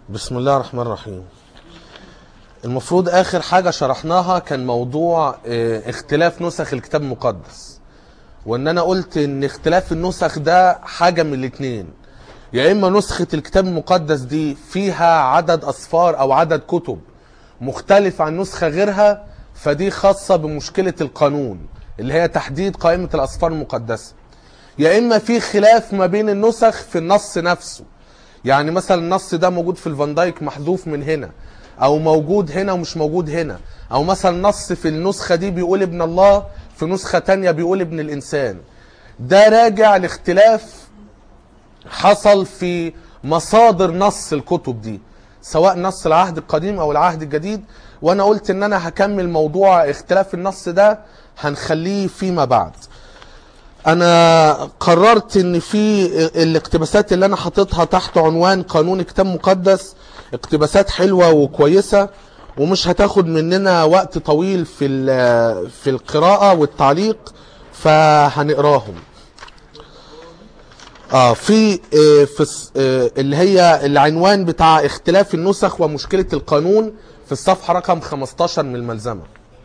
بسم الله الرحمن الرحيم المفروض اخر حاجة شرحناها كان موضوع اه، اختلاف نسخ الكتاب المقدس وان انا قلت ان اختلاف النسخ ده حاجة من الاتنين يا اما نسخة الكتاب المقدس دي فيها عدد اصفار او عدد كتب مختلف عن نسخة غيرها فدي خاصة بمشكلة القانون اللي هي تحديد قائمة الاصفار المقدسة يا اما في خلاف ما بين النسخ في النص نفسه يعني مثلا النص ده موجود في الفان دايك محذوف من هنا او موجود هنا ومش موجود هنا او مثلا نص في النسخة دي بيقول ابن الله في نسخة تانية بيقول ابن الانسان ده راجع لاختلاف حصل في مصادر نص الكتب دي سواء نص العهد القديم او العهد الجديد وانا قلت ان انا هكمل موضوع اختلاف النص ده هنخليه فيما بعد انا قررت ان في الاقتباسات اللي انا حاططها تحت عنوان قانون كتاب مقدس اقتباسات حلوه وكويسه ومش هتاخد مننا وقت طويل في ال- في القراءه والتعليق فهنقراهم اه في آه، في الس- آه، اللي هي العنوان بتاع اختلاف النسخ ومشكله القانون في الصفحه رقم 15 من الملزمه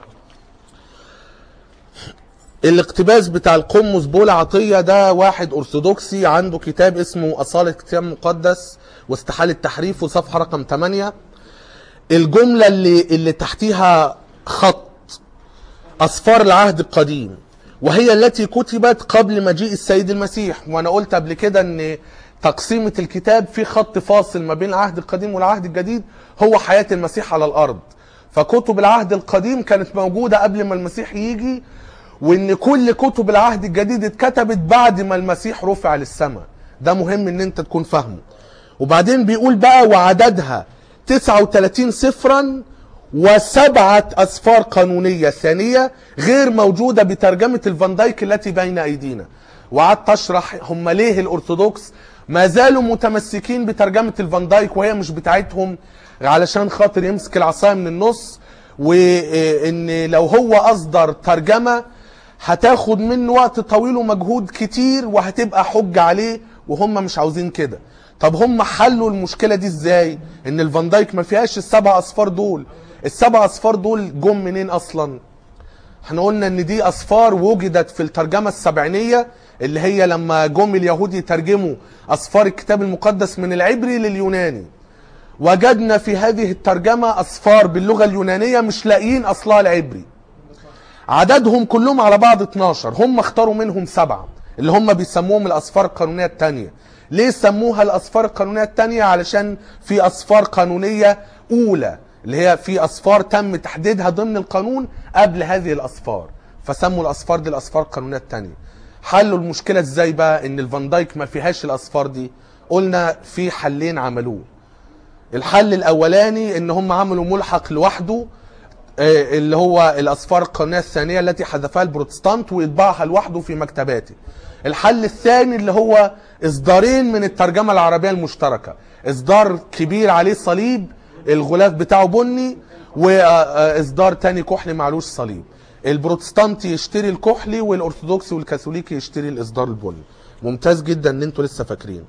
الاقتباس بتاع القمص بولا عطية ده واحد أرثوذكسي عنده كتاب اسمه أصالة كتاب مقدس واستحالة تحريفه صفحة رقم 8 الجملة اللي, اللي تحتيها خط أصفار العهد القديم وهي التي كتبت قبل مجيء السيد المسيح وأنا قلت قبل كده أن تقسيمة الكتاب في خط فاصل ما بين العهد القديم والعهد الجديد هو حياة المسيح على الأرض فكتب العهد القديم كانت موجودة قبل ما المسيح يجي وان كل كتب العهد الجديد اتكتبت بعد ما المسيح رفع للسماء ده مهم ان انت تكون فاهمه وبعدين بيقول بقى وعددها 39 سفرا وسبعة أسفار قانونية ثانية غير موجودة بترجمة الفان دايك التي بين أيدينا وقعدت أشرح هم ليه الأرثوذكس ما زالوا متمسكين بترجمة الفان دايك وهي مش بتاعتهم علشان خاطر يمسك العصاية من النص وإن لو هو أصدر ترجمة هتاخد منه وقت طويل ومجهود كتير وهتبقى حجة عليه وهم مش عاوزين كده طب هم حلوا المشكلة دي ازاي ان الفان دايك ما فيهاش السبع اصفار دول السبع اصفار دول جم منين اصلا احنا قلنا ان دي اصفار وجدت في الترجمة السبعينية اللي هي لما جم اليهود يترجموا اصفار الكتاب المقدس من العبري لليوناني وجدنا في هذه الترجمة اصفار باللغة اليونانية مش لاقيين اصلها العبري عددهم كلهم على بعض 12 هم اختاروا منهم سبعة اللي هم بيسموهم الأصفار القانونية التانية ليه سموها الأصفار القانونية التانية علشان في أصفار قانونية أولى اللي هي في أصفار تم تحديدها ضمن القانون قبل هذه الأصفار فسموا الأصفار دي الأصفار القانونية التانية حلوا المشكلة ازاي بقى ان الفان دايك ما فيهاش الأصفار دي قلنا في حلين عملوه الحل الأولاني ان هم عملوا ملحق لوحده آه، اللي هو الأصفار القانونية الثانية التي حذفها البروتستانت ويطبعها لوحده في مكتباته الحل الثاني اللي هو إصدارين من الترجمة العربية المشتركة إصدار كبير عليه صليب الغلاف بتاعه بني وإصدار تاني كحلي معلوش صليب البروتستانت يشتري الكحلي والأرثوذكسي والكاثوليكي يشتري الإصدار البني ممتاز جدا ان انتوا لسه فاكرين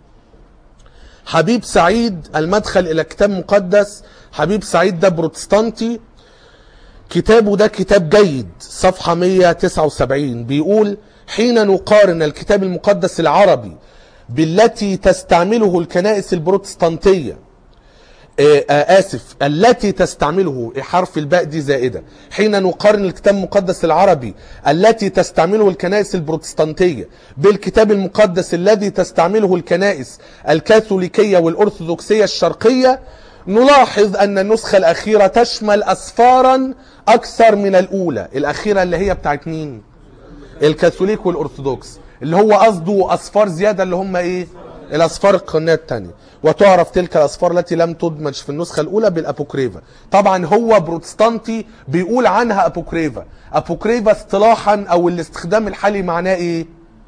حبيب سعيد المدخل الى كتاب مقدس حبيب سعيد ده بروتستانتي كتابه ده كتاب جيد صفحة 179 بيقول حين نقارن الكتاب المقدس العربي بالتي تستعمله الكنائس البروتستانتية آه، آه، آسف التي تستعمله حرف الباء دي زائدة حين نقارن الكتاب المقدس العربي التي تستعمله الكنائس البروتستانتية بالكتاب المقدس الذي تستعمله الكنائس الكاثوليكية والأرثوذكسية الشرقية نلاحظ أن النسخة الأخيرة تشمل أسفارا أكثر من الأولى الأخيرة اللي هي بتاعت مين؟ الكاثوليك والأرثوذكس اللي هو قصده أصفار زيادة اللي هم إيه؟ الأصفار القانونية الثانية وتعرف تلك الأصفار التي لم تدمج في النسخة الأولى بالأبوكريفا طبعا هو بروتستانتي بيقول عنها أبوكريفا أبوكريفا اصطلاحا أو الاستخدام الحالي معناه إيه؟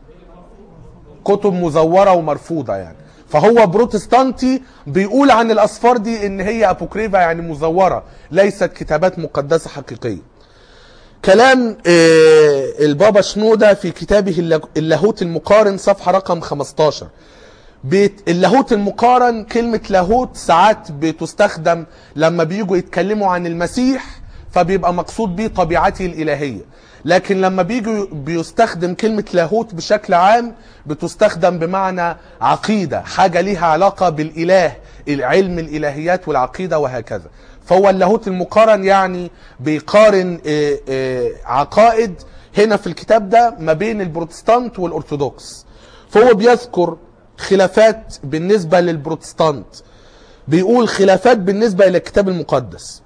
كتب مزورة ومرفوضة يعني فهو بروتستانتي بيقول عن الأصفار دي إن هي أبوكريفا يعني مزورة ليست كتابات مقدسة حقيقية كلام آه، البابا شنودة في كتابه اللاهوت المقارن صفحة رقم 15 بيت اللاهوت المقارن كلمة لاهوت ساعات بتستخدم لما بيجوا يتكلموا عن المسيح فبيبقى مقصود بيه طبيعته الإلهية لكن لما بيجوا بيستخدم كلمة لاهوت بشكل عام بتستخدم بمعنى عقيدة حاجة ليها علاقة بالإله العلم الإلهيات والعقيدة وهكذا فهو اللاهوت المقارن يعني بيقارن آه، آه، عقائد هنا في الكتاب ده ما بين البروتستانت والأرثوذكس فهو بيذكر خلافات بالنسبة للبروتستانت بيقول خلافات بالنسبة إلى الكتاب المقدس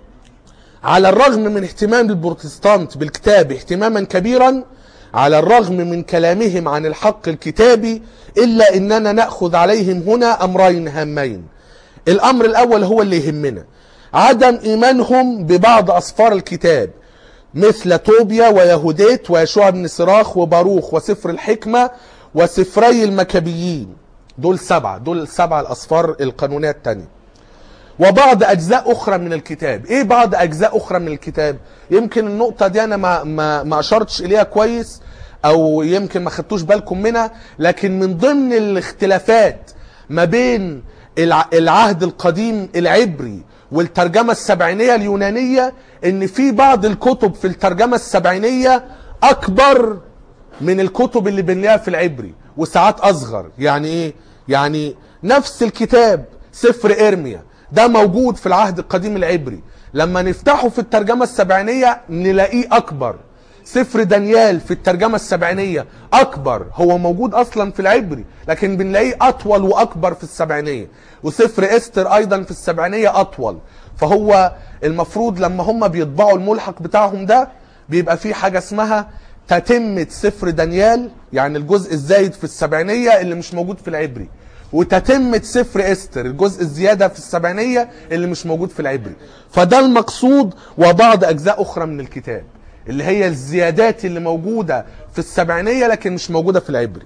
على الرغم من اهتمام البروتستانت بالكتاب اهتماما كبيرا على الرغم من كلامهم عن الحق الكتابي إلا أننا نأخذ عليهم هنا أمرين هامين الأمر الأول هو اللي يهمنا عدم إيمانهم ببعض أسفار الكتاب مثل طوبيا ويهوديت ويشوع بن صراخ وباروخ وسفر الحكمة وسفري المكابيين دول سبعة دول السبعة الأسفار القانونية التانية وبعض اجزاء اخرى من الكتاب ايه بعض اجزاء اخرى من الكتاب يمكن النقطه دي انا ما ما ما اشرتش اليها كويس او يمكن ما خدتوش بالكم منها لكن من ضمن الاختلافات ما بين الع- العهد القديم العبري والترجمه السبعينيه اليونانيه ان في بعض الكتب في الترجمه السبعينيه اكبر من الكتب اللي بنلاقيها في العبري وساعات اصغر يعني ايه يعني نفس الكتاب سفر ارميا ده موجود في العهد القديم العبري لما نفتحه في الترجمة السبعينية نلاقيه أكبر سفر دانيال في الترجمة السبعينية أكبر هو موجود أصلا في العبري لكن بنلاقيه أطول وأكبر في السبعينية وسفر إستر أيضا في السبعينية أطول فهو المفروض لما هم بيطبعوا الملحق بتاعهم ده بيبقى في حاجة اسمها تتمة سفر دانيال يعني الجزء الزايد في السبعينية اللي مش موجود في العبري وتتمة سفر استر الجزء الزيادة في السبعينية اللي مش موجود في العبري فده المقصود وبعض أجزاء أخرى من الكتاب اللي هي الزيادات اللي موجودة في السبعينية لكن مش موجودة في العبري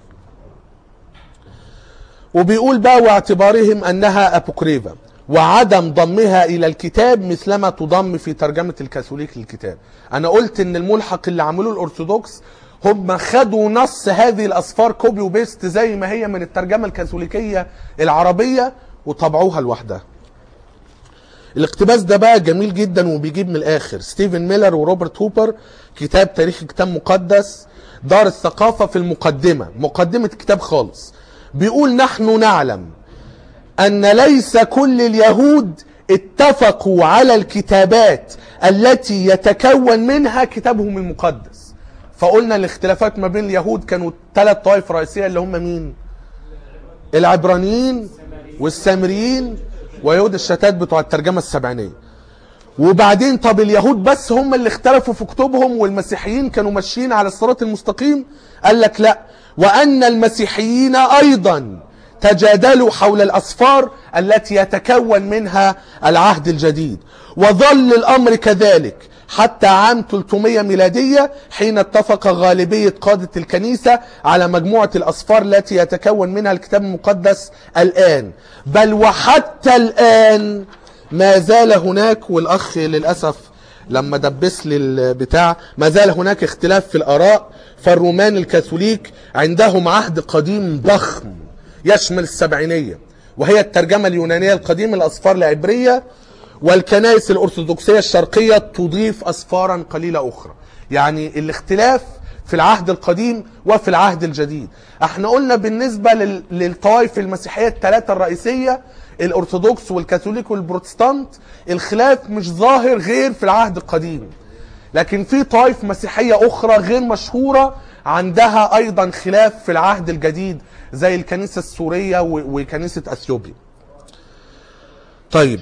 وبيقول بقى واعتبارهم أنها أبوكريفا وعدم ضمها إلى الكتاب مثلما تضم في ترجمة الكاثوليك للكتاب أنا قلت إن الملحق اللي عملوه الأرثوذكس هم خدوا نص هذه الأسفار كوبي وبيست زي ما هي من الترجمة الكاثوليكية العربية وطبعوها لوحدها الاقتباس ده بقى جميل جدا وبيجيب من الاخر ستيفن ميلر وروبرت هوبر كتاب تاريخ كتاب مقدس دار الثقافة في المقدمة مقدمة الكتاب خالص بيقول نحن نعلم أن ليس كل اليهود اتفقوا على الكتابات التي يتكون منها كتابهم المقدس فقلنا الاختلافات ما بين اليهود كانوا ثلاث طوائف رئيسية اللي هم مين العبرانيين والسامريين ويهود الشتات بتوع الترجمة السبعينية وبعدين طب اليهود بس هم اللي اختلفوا في كتبهم والمسيحيين كانوا ماشيين على الصراط المستقيم قال لك لا وأن المسيحيين أيضا تجادلوا حول الأسفار التي يتكون منها العهد الجديد وظل الأمر كذلك حتى عام 300 ميلادية حين اتفق غالبية قادة الكنيسة على مجموعة الأسفار التي يتكون منها الكتاب المقدس الآن بل وحتى الآن ما زال هناك والأخ للأسف لما دبس لي البتاع ما زال هناك اختلاف في الآراء فالرومان الكاثوليك عندهم عهد قديم ضخم يشمل السبعينية وهي الترجمة اليونانية القديمة الأسفار العبرية والكنائس الأرثوذكسية الشرقية تضيف أسفارا قليلة أخرى يعني الاختلاف في العهد القديم وفي العهد الجديد احنا قلنا بالنسبة لل- للطوائف المسيحية الثلاثة الرئيسية الأرثوذكس والكاثوليك والبروتستانت الخلاف مش ظاهر غير في العهد القديم لكن في طائف مسيحية أخرى غير مشهورة عندها أيضا خلاف في العهد الجديد زي الكنيسة السورية و- وكنيسة أثيوبيا طيب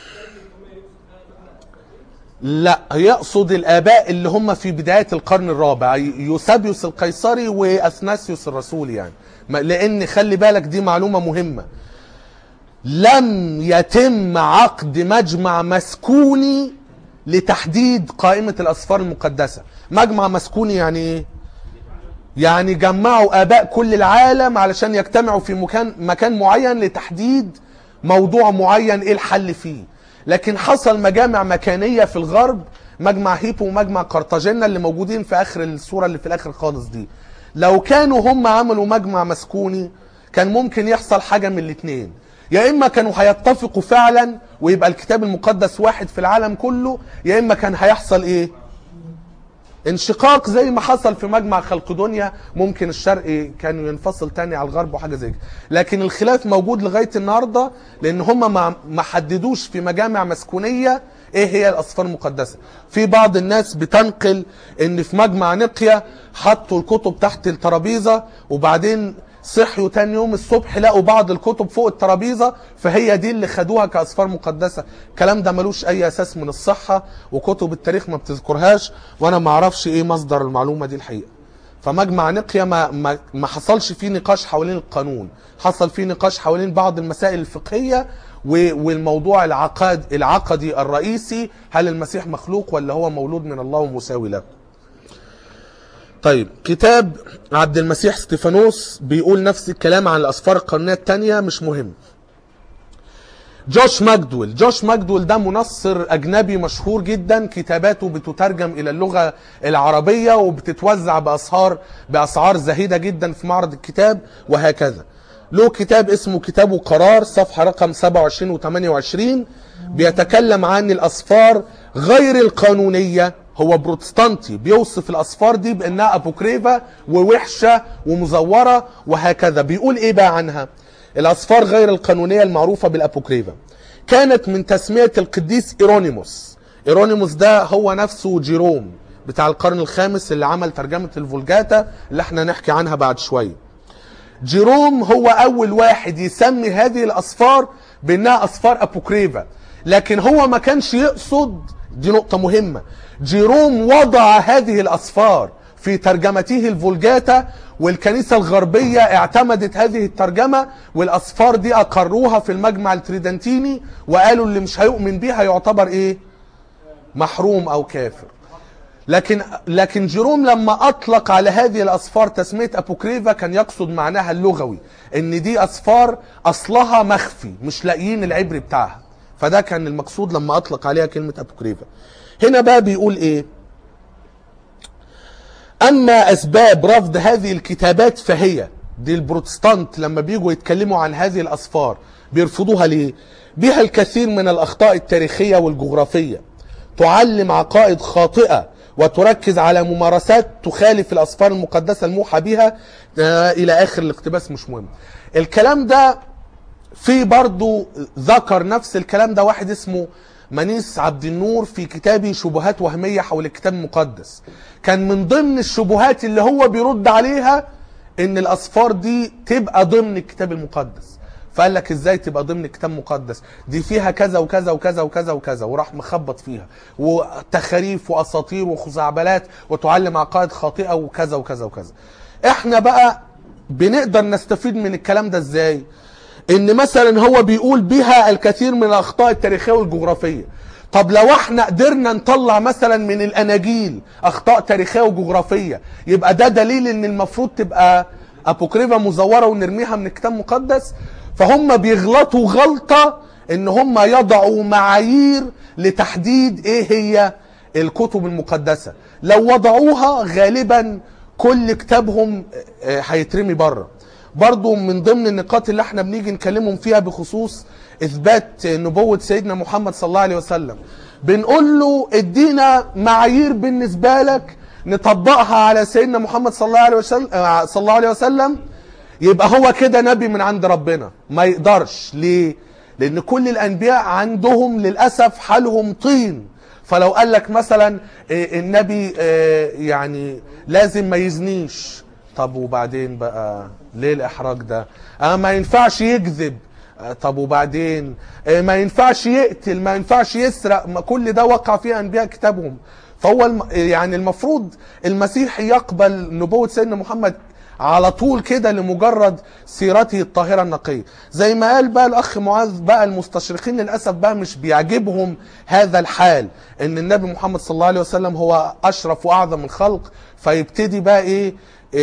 لا يقصد الآباء اللي هم في بداية القرن الرابع يوسابيوس القيصري وأثناسيوس الرسول يعني ما- لأن خلي بالك دي معلومة مهمة لم يتم عقد مجمع مسكوني لتحديد قائمة الأسفار المقدسة مجمع مسكوني يعني إيه؟ يعني جمعوا آباء كل العالم علشان يجتمعوا في مكان, مكان معين لتحديد موضوع معين إيه الحل فيه لكن حصل مجامع مكانية في الغرب مجمع هيبو ومجمع قرطاجنة اللي موجودين في آخر الصورة اللي في الآخر خالص دي لو كانوا هم عملوا مجمع مسكوني كان ممكن يحصل حاجه من الاثنين يا اما كانوا هيتفقوا فعلا ويبقى الكتاب المقدس واحد في العالم كله يا اما كان هيحصل ايه انشقاق زي ما حصل في مجمع خلقدونيا ممكن الشرق كان ينفصل تاني على الغرب وحاجه زي كده لكن الخلاف موجود لغايه النهارده لان هم ما ما حددوش في مجامع مسكونيه ايه هي الاسفار المقدسه في بعض الناس بتنقل ان في مجمع نقيا حطوا الكتب تحت الترابيزه وبعدين صحيوا تاني يوم الصبح لقوا بعض الكتب فوق الترابيزه فهي دي اللي خدوها كاسفار مقدسه الكلام ده ملوش اي اساس من الصحه وكتب التاريخ ما بتذكرهاش وانا ما اعرفش ايه مصدر المعلومه دي الحقيقه فمجمع نقيا ما, ما, ما حصلش فيه نقاش حوالين القانون حصل فيه نقاش حوالين بعض المسائل الفقهيه و- والموضوع العقد العقدي الرئيسي هل المسيح مخلوق ولا هو مولود من الله ومساوي له طيب كتاب عبد المسيح ستيفانوس بيقول نفس الكلام عن الاسفار القانونيه الثانيه مش مهم جوش ماجدويل جوش ماجدويل ده منصر اجنبي مشهور جدا كتاباته بتترجم الى اللغه العربيه وبتتوزع باسعار باسعار زهيده جدا في معرض الكتاب وهكذا له كتاب اسمه كتاب قرار صفحه رقم 27 و 28 بيتكلم عن الاسفار غير القانونيه هو بروتستانتي بيوصف الاسفار دي بانها ابوكريفا ووحشه ومزوره وهكذا بيقول ايه بقى عنها الأسفار غير القانونية المعروفة بالأبوكريفا كانت من تسمية القديس إيرونيموس إيرونيموس ده هو نفسه جيروم بتاع القرن الخامس اللي عمل ترجمة الفولجاتا اللي احنا نحكي عنها بعد شوية جيروم هو أول واحد يسمي هذه الأسفار بأنها أسفار أبوكريفا لكن هو ما كانش يقصد دي نقطة مهمة جيروم وضع هذه الأسفار في ترجمته الفولجاتا والكنيسة الغربية اعتمدت هذه الترجمة والأسفار دي أقروها في المجمع التريدنتيني وقالوا اللي مش هيؤمن بيها يعتبر إيه محروم أو كافر لكن لكن جيروم لما اطلق على هذه الاسفار تسميه ابوكريفا كان يقصد معناها اللغوي ان دي اسفار اصلها مخفي مش لاقيين العبري بتاعها فده كان المقصود لما اطلق عليها كلمه ابوكريفا هنا بقى بيقول ايه اما اسباب رفض هذه الكتابات فهي دي البروتستانت لما بيجوا يتكلموا عن هذه الاسفار بيرفضوها ليه بها الكثير من الاخطاء التاريخيه والجغرافيه تعلم عقائد خاطئه وتركز على ممارسات تخالف الاسفار المقدسه الموحى بها آه الى اخر الاقتباس مش مهم الكلام ده في برضو ذكر نفس الكلام ده واحد اسمه منيس عبد النور في كتابه شبهات وهمية حول الكتاب المقدس كان من ضمن الشبهات اللي هو بيرد عليها ان الاسفار دي تبقى ضمن الكتاب المقدس فقال لك ازاي تبقى ضمن الكتاب المقدس دي فيها كذا وكذا وكذا وكذا وكذا وراح مخبط فيها وتخاريف واساطير وخزعبلات وتعلم عقائد خاطئه وكذا وكذا وكذا احنا بقى بنقدر نستفيد من الكلام ده ازاي ان مثلا هو بيقول بها الكثير من الاخطاء التاريخيه والجغرافيه طب لو احنا قدرنا نطلع مثلا من الاناجيل اخطاء تاريخيه وجغرافيه يبقى ده دليل ان المفروض تبقى ابوكريفا مزوره ونرميها من الكتاب المقدس فهم بيغلطوا غلطه ان هم يضعوا معايير لتحديد ايه هي الكتب المقدسه لو وضعوها غالبا كل كتابهم هيترمي بره برضو من ضمن النقاط اللي احنا بنيجي نكلمهم فيها بخصوص اثبات نبوة سيدنا محمد صلى الله عليه وسلم بنقول له ادينا معايير بالنسبة لك نطبقها على سيدنا محمد صلى الله عليه وسلم صلى الله عليه وسلم يبقى هو كده نبي من عند ربنا ما يقدرش ليه لان كل الانبياء عندهم للاسف حالهم طين فلو قال لك مثلا النبي يعني لازم ما يزنيش طب وبعدين بقى ليه الاحراج ده اه ما ينفعش يكذب آه طب وبعدين آه ما ينفعش يقتل ما ينفعش يسرق ما كل ده وقع فيه انبياء كتابهم فهو الم... يعني المفروض المسيح يقبل نبوة سيدنا محمد على طول كده لمجرد سيرته الطاهرة النقية زي ما قال بقى الأخ معاذ بقى المستشرقين للأسف بقى مش بيعجبهم هذا الحال إن النبي محمد صلى الله عليه وسلم هو أشرف وأعظم الخلق فيبتدي بقى إيه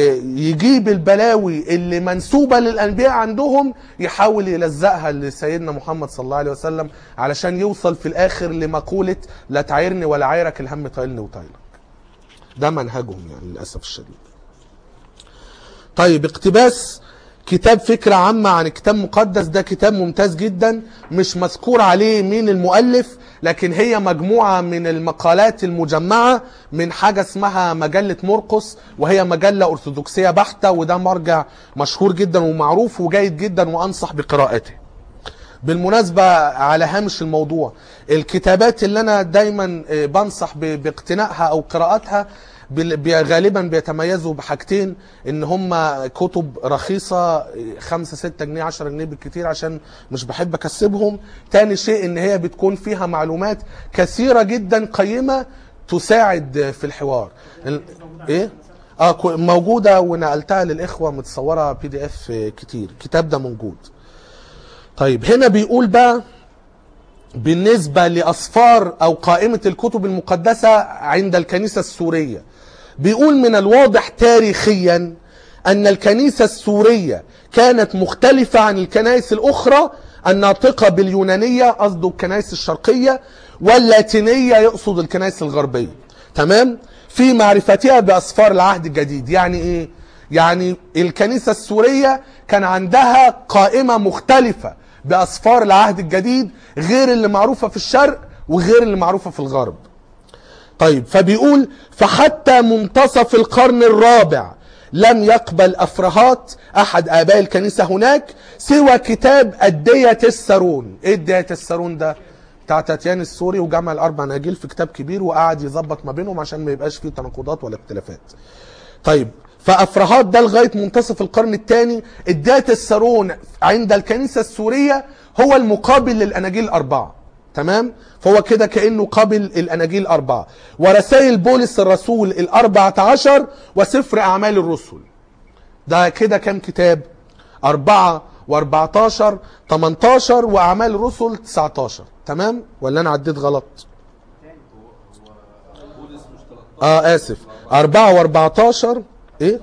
يجيب البلاوي اللي منسوبه للانبياء عندهم يحاول يلزقها لسيدنا محمد صلى الله عليه وسلم علشان يوصل في الاخر لمقوله لا تعيرني ولا عايرك الهم طايلني وطايلك. ده منهجهم يعني للاسف الشديد. طيب اقتباس كتاب فكرة عامة عن كتاب مقدس ده كتاب ممتاز جدا مش مذكور عليه مين المؤلف لكن هي مجموعة من المقالات المجمعة من حاجة اسمها مجلة مرقس وهي مجلة أرثوذكسية بحتة وده مرجع مشهور جدا ومعروف وجيد جدا وأنصح بقراءته بالمناسبة على هامش الموضوع الكتابات اللي أنا دايما آه، بنصح ب- باقتنائها أو قراءتها بال- بي- غالبا بيتميزوا بحاجتين ان هم كتب رخيصة 5 6 جنيه 10 جنيه بالكتير عشان مش بحب اكسبهم تاني شيء ان هي بتكون فيها معلومات كثيرة جدا قيمة تساعد في الحوار ال- ايه اه كو- موجودة ونقلتها للاخوة متصورة بي دي اف كتير الكتاب ده موجود طيب هنا بيقول بقى بالنسبة لأصفار أو قائمة الكتب المقدسة عند الكنيسة السورية بيقول من الواضح تاريخيا أن الكنيسة السورية كانت مختلفة عن الكنائس الأخرى الناطقة باليونانية قصده الكنائس الشرقية واللاتينية يقصد الكنائس الغربية تمام في معرفتها بأصفار العهد الجديد يعني إيه يعني الكنيسة السورية كان عندها قائمة مختلفة بأصفار العهد الجديد غير اللي معروفة في الشرق وغير اللي معروفة في الغرب طيب فبيقول فحتى منتصف القرن الرابع لم يقبل أفرهات أحد آباء الكنيسة هناك سوى كتاب الدية السارون إيه الدية السارون ده؟ بتاع تاتيان السوري وجمع الأربع أناجيل في كتاب كبير وقعد يظبط ما بينهم عشان ما يبقاش فيه تناقضات ولا اختلافات طيب فافراهات ده لغايه منتصف القرن الثاني ادات السارون عند الكنيسه السوريه هو المقابل للاناجيل الاربعه تمام فهو كده كانه قابل الاناجيل الاربعه ورسائل بولس الرسول الاربعه عشر وسفر اعمال الرسل ده كده كام كتاب أربعة و14 18 وأعمال الرسل 19 تمام ولا أنا عديت غلط اه اسف 4 و14 ايه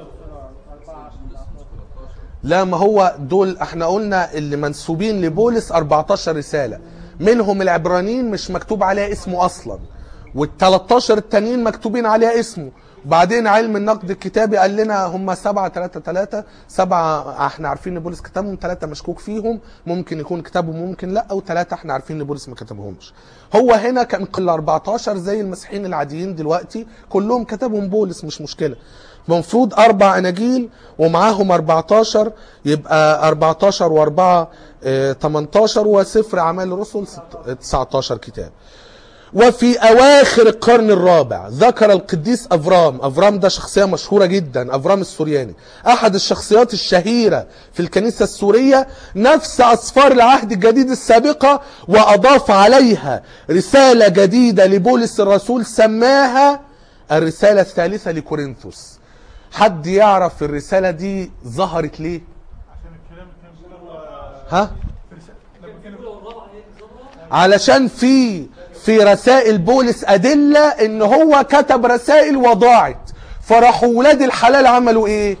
لا ما هو دول احنا قلنا اللي منسوبين لبولس 14 رسالة منهم العبرانيين مش مكتوب عليها اسمه اصلا وال13 التانيين مكتوبين عليها اسمه وبعدين علم النقد الكتابي قال لنا هم سبعة ثلاثة ثلاثة سبعة احنا عارفين ان بولس كتبهم ثلاثة مشكوك فيهم ممكن يكون كتبهم ممكن لا وثلاثة احنا عارفين ان بولس ما كتبهمش هو هنا كان كل 14 زي المسيحيين العاديين دلوقتي كلهم كتبهم بولس مش مشكلة المفروض اربع اناجيل ومعاهم 14 يبقى 14 و4 18 وسفر اعمال الرسل ست- 19 كتاب وفي اواخر القرن الرابع ذكر القديس افرام افرام ده شخصيه مشهوره جدا افرام السورياني احد الشخصيات الشهيره في الكنيسه السوريه نفس اسفار العهد الجديد السابقه واضاف عليها رساله جديده لبولس الرسول سماها الرساله الثالثه لكورنثوس حد يعرف الرساله دي ظهرت ليه عشان الكلام اللي كان بيقوله ها في رسالة- لما كان علشان في في رسائل بولس أدلة إن هو كتب رسائل وضاعت فراحوا ولاد الحلال عملوا إيه؟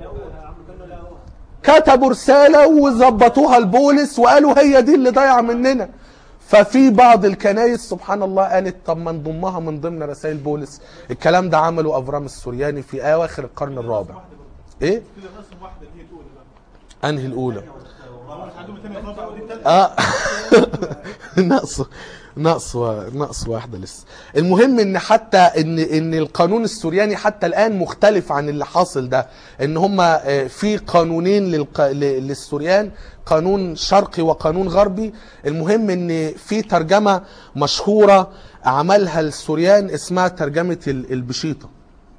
كتبوا رسالة وظبطوها لبولس وقالوا هي دي اللي ضايعة مننا ففي بعض الكنايس سبحان الله قالت طب ما نضمها من ضمن رسائل بولس الكلام ده عمله أفرام السورياني في أواخر القرن الرابع إيه؟ كده رسم واحده اللي هي تقول بقى أنهي الأولى؟ ما هو مش عندهم الثانيه الرابعه ودي الثالثه اه نقص نقص و- نقص واحده لسه المهم ان حتى ان ان القانون السورياني حتى الان مختلف عن اللي حاصل ده ان هم في قانونين للق... ل- للسوريان قانون شرقي وقانون غربي المهم ان في ترجمه مشهوره عملها السوريان اسمها ترجمه ال- البشيطه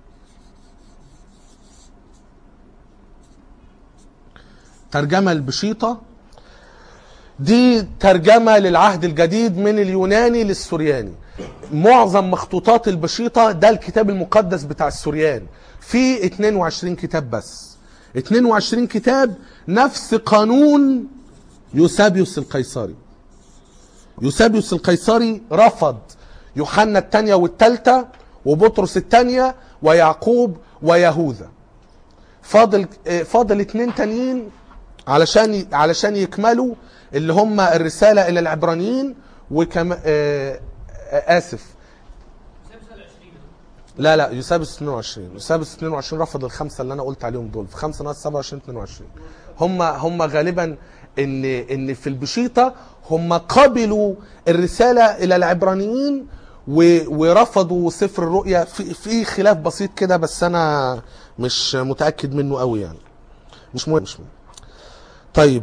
ترجمه البشيطه دي ترجمة للعهد الجديد من اليوناني للسورياني معظم مخطوطات البشيطة ده الكتاب المقدس بتاع السوريان في 22 كتاب بس 22 كتاب نفس قانون يوسابيوس القيصري يوسابيوس القيصري رفض يوحنا الثانية والثالثة وبطرس الثانية ويعقوب ويهوذا فاضل آه، فاضل اتنين تانيين علشان علشان يكملوا اللي هم الرساله الى العبرانيين وكم آه آه، اسف لا لا يوسابس 22 يوسابس 22 رفض الخمسه اللي انا قلت عليهم دول في 5 ناقص 27 22 هم هم غالبا ان ان في البشيطه هم قبلوا الرساله الى العبرانيين و- ورفضوا سفر الرؤيا في في خلاف بسيط كده بس انا مش متاكد منه قوي يعني مش مهم مش مهم طيب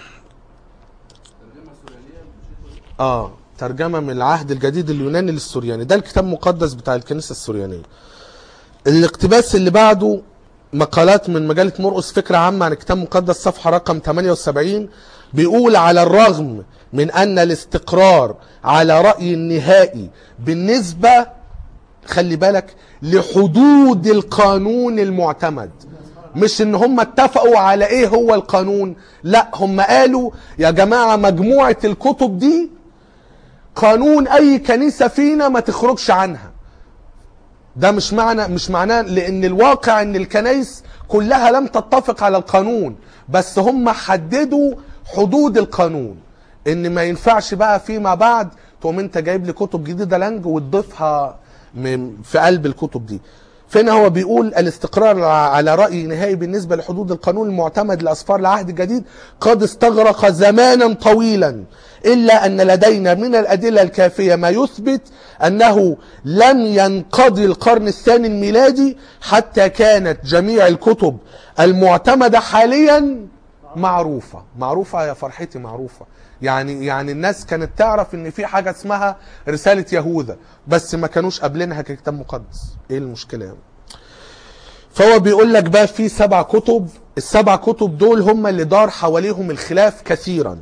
اه ترجمه من العهد الجديد اليوناني للسورياني ده الكتاب المقدس بتاع الكنيسه السوريانيه الاقتباس اللي بعده مقالات من مجله مرقس فكره عامه عن الكتاب المقدس صفحه رقم 78 بيقول على الرغم من ان الاستقرار على راي النهائي بالنسبه خلي بالك لحدود القانون المعتمد مش ان هم اتفقوا على ايه هو القانون لا هم قالوا يا جماعه مجموعه الكتب دي قانون اي كنيسه فينا ما تخرجش عنها ده مش معنى مش معناه لان الواقع ان الكنائس كلها لم تتفق على القانون بس هم حددوا حدود القانون ان ما ينفعش بقى فيما بعد تقوم انت جايب لي كتب جديده لانج وتضيفها من- في قلب الكتب دي فين هو بيقول الاستقرار على رأي نهائي بالنسبة لحدود القانون المعتمد لأسفار العهد الجديد قد استغرق زمانا طويلا إلا أن لدينا من الأدلة الكافية ما يثبت أنه لم ينقضي القرن الثاني الميلادي حتى كانت جميع الكتب المعتمدة حاليا معروفة معروفة يا فرحتي معروفة يعني يعني الناس كانت تعرف ان في حاجة اسمها رسالة يهوذا بس ما كانوش قابلينها ككتاب مقدس ايه المشكلة يعني فهو بيقول لك بقى في سبع كتب السبع كتب دول هم اللي دار حواليهم الخلاف كثيرا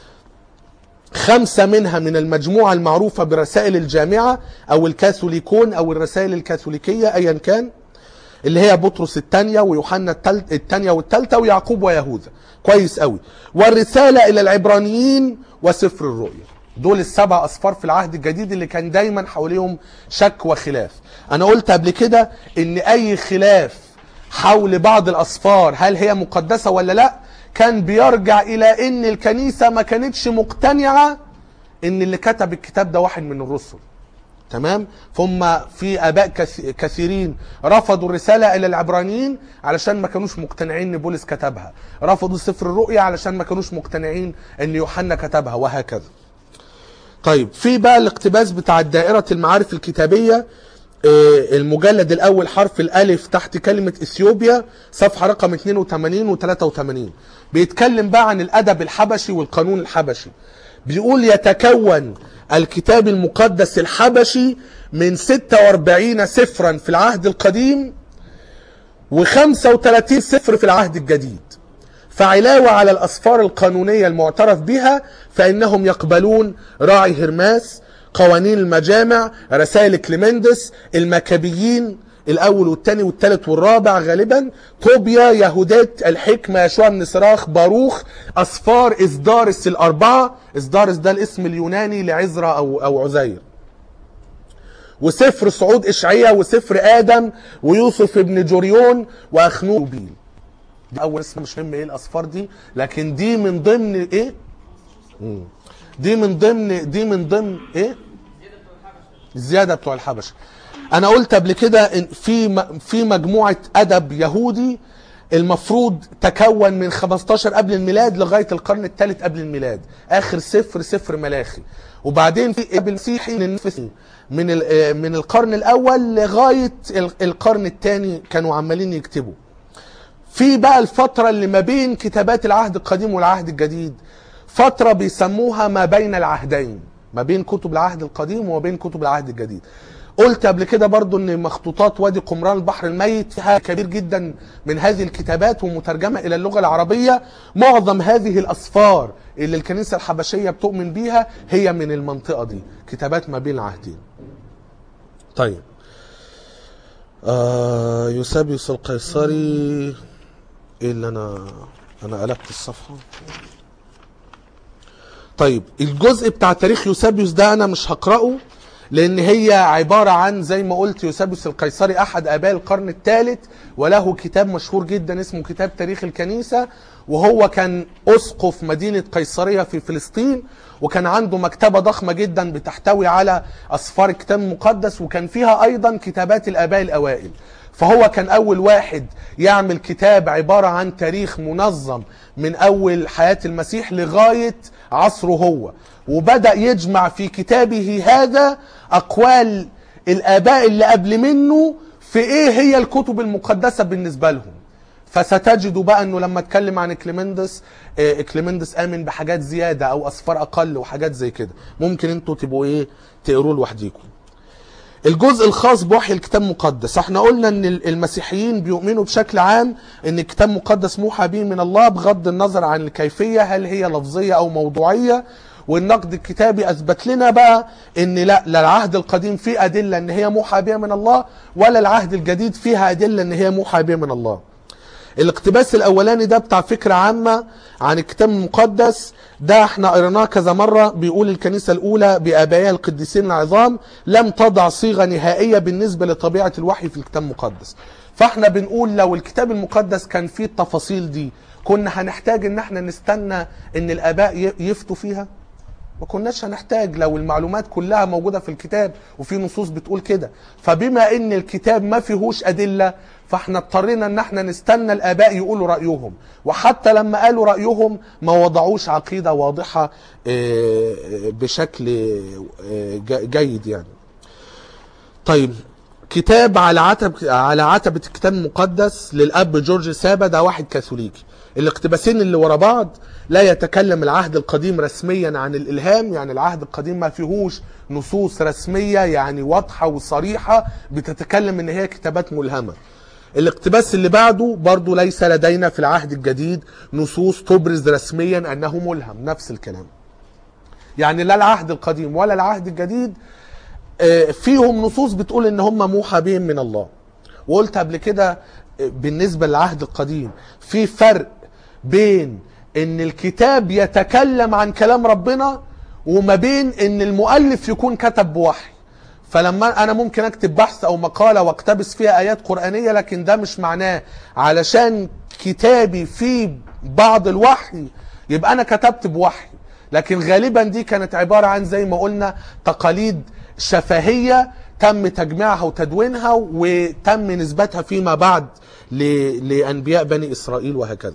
خمسة منها من المجموعة المعروفة برسائل الجامعة أو الكاثوليكون أو الرسائل الكاثوليكية أيا كان اللي هي بطرس الثانية ويوحنا التالت- الثانية والثالثة ويعقوب ويهوذا كويس قوي والرسالة إلى العبرانيين وسفر الرؤيا دول السبع أسفار في العهد الجديد اللي كان دايما حواليهم شك وخلاف أنا قلت قبل كده إن أي خلاف حول بعض الأسفار هل هي مقدسة ولا لا كان بيرجع إلى إن الكنيسة ما كانتش مقتنعة إن اللي كتب الكتاب ده واحد من الرسل تمام فهم في اباء كث- كثيرين رفضوا الرساله الى العبرانيين علشان ما كانوش مقتنعين ان بولس كتبها رفضوا سفر الرؤيا علشان ما كانوش مقتنعين ان يوحنا كتبها وهكذا طيب في بقى الاقتباس بتاع دائرة المعارف الكتابية آه، المجلد الأول حرف الألف تحت كلمة إثيوبيا صفحة رقم 82 و 83 بيتكلم بقى عن الأدب الحبشي والقانون الحبشي بيقول يتكون الكتاب المقدس الحبشي من 46 سفرا في العهد القديم و35 سفر في العهد الجديد فعلاوة على الأسفار القانونية المعترف بها فإنهم يقبلون راعي هرماس قوانين المجامع رسائل كليمندس المكابيين الأول والثاني والثالث والرابع غالبا طوبيا يهودات الحكمة يشوع بن صراخ باروخ أسفار إصدارس الأربعة إصدارس ده الاسم اليوناني لعزرا أو أو عزير وسفر صعود إشعياء وسفر آدم ويوسف ابن جوريون وأخنوبيل دي اول اسم مش مهم ايه الاصفار دي لكن دي من ضمن ايه مم. دي من ضمن دي من ضمن ايه الزياده بتوع الحبشه انا قلت قبل كده ان في م- في مجموعه ادب يهودي المفروض تكون من 15 قبل الميلاد لغايه القرن الثالث قبل الميلاد اخر سفر سفر ملاخي وبعدين في ابن مسيحي للنفسي من ال- آه، من القرن الاول لغايه ال- القرن الثاني كانوا عمالين يكتبوا في بقى الفترة اللي ما بين كتابات العهد القديم والعهد الجديد فترة بيسموها ما بين العهدين ما بين كتب العهد القديم وما بين كتب العهد الجديد قلت قبل كده برضو ان مخطوطات وادي قمران البحر الميت فيها كبير جدا من هذه الكتابات ومترجمة الى اللغة العربية معظم هذه الاسفار اللي الكنيسة الحبشية بتؤمن بيها هي من المنطقة دي كتابات ما بين العهدين طيب آه يوسابيوس القيصري ايه اللي انا انا قلبت الصفحه طيب الجزء بتاع تاريخ يوسابيوس ده انا مش هقراه لان هي عباره عن زي ما قلت يوسابيوس القيصري احد اباء القرن الثالث وله كتاب مشهور جدا اسمه كتاب تاريخ الكنيسه وهو كان اسقف مدينه قيصريه في فلسطين وكان عنده مكتبه ضخمه جدا بتحتوي على اسفار الكتاب المقدس وكان فيها ايضا كتابات الاباء الاوائل فهو كان اول واحد يعمل كتاب عباره عن تاريخ منظم من اول حياه المسيح لغايه عصره هو وبدا يجمع في كتابه هذا اقوال الاباء اللي قبل منه في ايه هي الكتب المقدسه بالنسبه لهم فستجدوا بقى انه لما اتكلم عن اكليمندس آه، اكليمندس امن بحاجات زياده او اصفار اقل وحاجات زي كده ممكن انتوا تبقوا ايه تقروه لوحديكم الجزء الخاص بوحي الكتاب المقدس احنا قلنا ان المسيحيين بيؤمنوا بشكل عام ان الكتاب المقدس موحى به من الله بغض النظر عن الكيفية هل هي لفظية او موضوعية والنقد الكتابي اثبت لنا بقى ان لا لا العهد القديم فيه ادلة ان هي موحى بها من الله ولا العهد الجديد فيها ادلة ان هي موحى بها من الله الاقتباس الاولاني ده بتاع فكرة عامة عن الكتاب المقدس ده احنا قريناه كذا مرة بيقول الكنيسة الاولى بابائها القديسين العظام لم تضع صيغة نهائية بالنسبة لطبيعة الوحي في الكتاب المقدس فاحنا بنقول لو الكتاب المقدس كان فيه التفاصيل دي كنا هنحتاج ان احنا نستنى ان الاباء ي- يفتوا فيها ما كناش هنحتاج لو المعلومات كلها موجودة في الكتاب وفي نصوص بتقول كده فبما ان الكتاب ما فيهوش ادلة فاحنا اضطرينا ان احنا نستنى الاباء يقولوا رأيهم وحتى لما قالوا رأيهم ما وضعوش عقيدة واضحة آه، بشكل آه، ج- جيد يعني طيب كتاب على عتب على عتبة الكتاب المقدس للأب جورج سابا ده واحد كاثوليكي الاقتباسين اللي ورا بعض لا يتكلم العهد القديم رسميا عن الإلهام يعني العهد القديم ما فيهوش نصوص رسمية يعني واضحة وصريحة بتتكلم ان هي كتابات ملهمة الاقتباس اللي بعده برضو ليس لدينا في العهد الجديد نصوص تبرز رسميا انه ملهم نفس الكلام يعني لا العهد القديم ولا العهد الجديد آه، فيهم نصوص بتقول ان هم موحى بهم من الله وقلت قبل كده آه، بالنسبة للعهد القديم في فرق بين ان الكتاب يتكلم عن كلام ربنا وما بين ان المؤلف يكون كتب بوحي فلما انا ممكن اكتب بحث او مقاله واقتبس فيها ايات قرانيه لكن ده مش معناه علشان كتابي فيه بعض الوحي يبقى انا كتبت بوحي لكن غالبا دي كانت عباره عن زي ما قلنا تقاليد شفهيه تم تجميعها وتدوينها وتم نسبتها فيما بعد ل- لانبياء بني اسرائيل وهكذا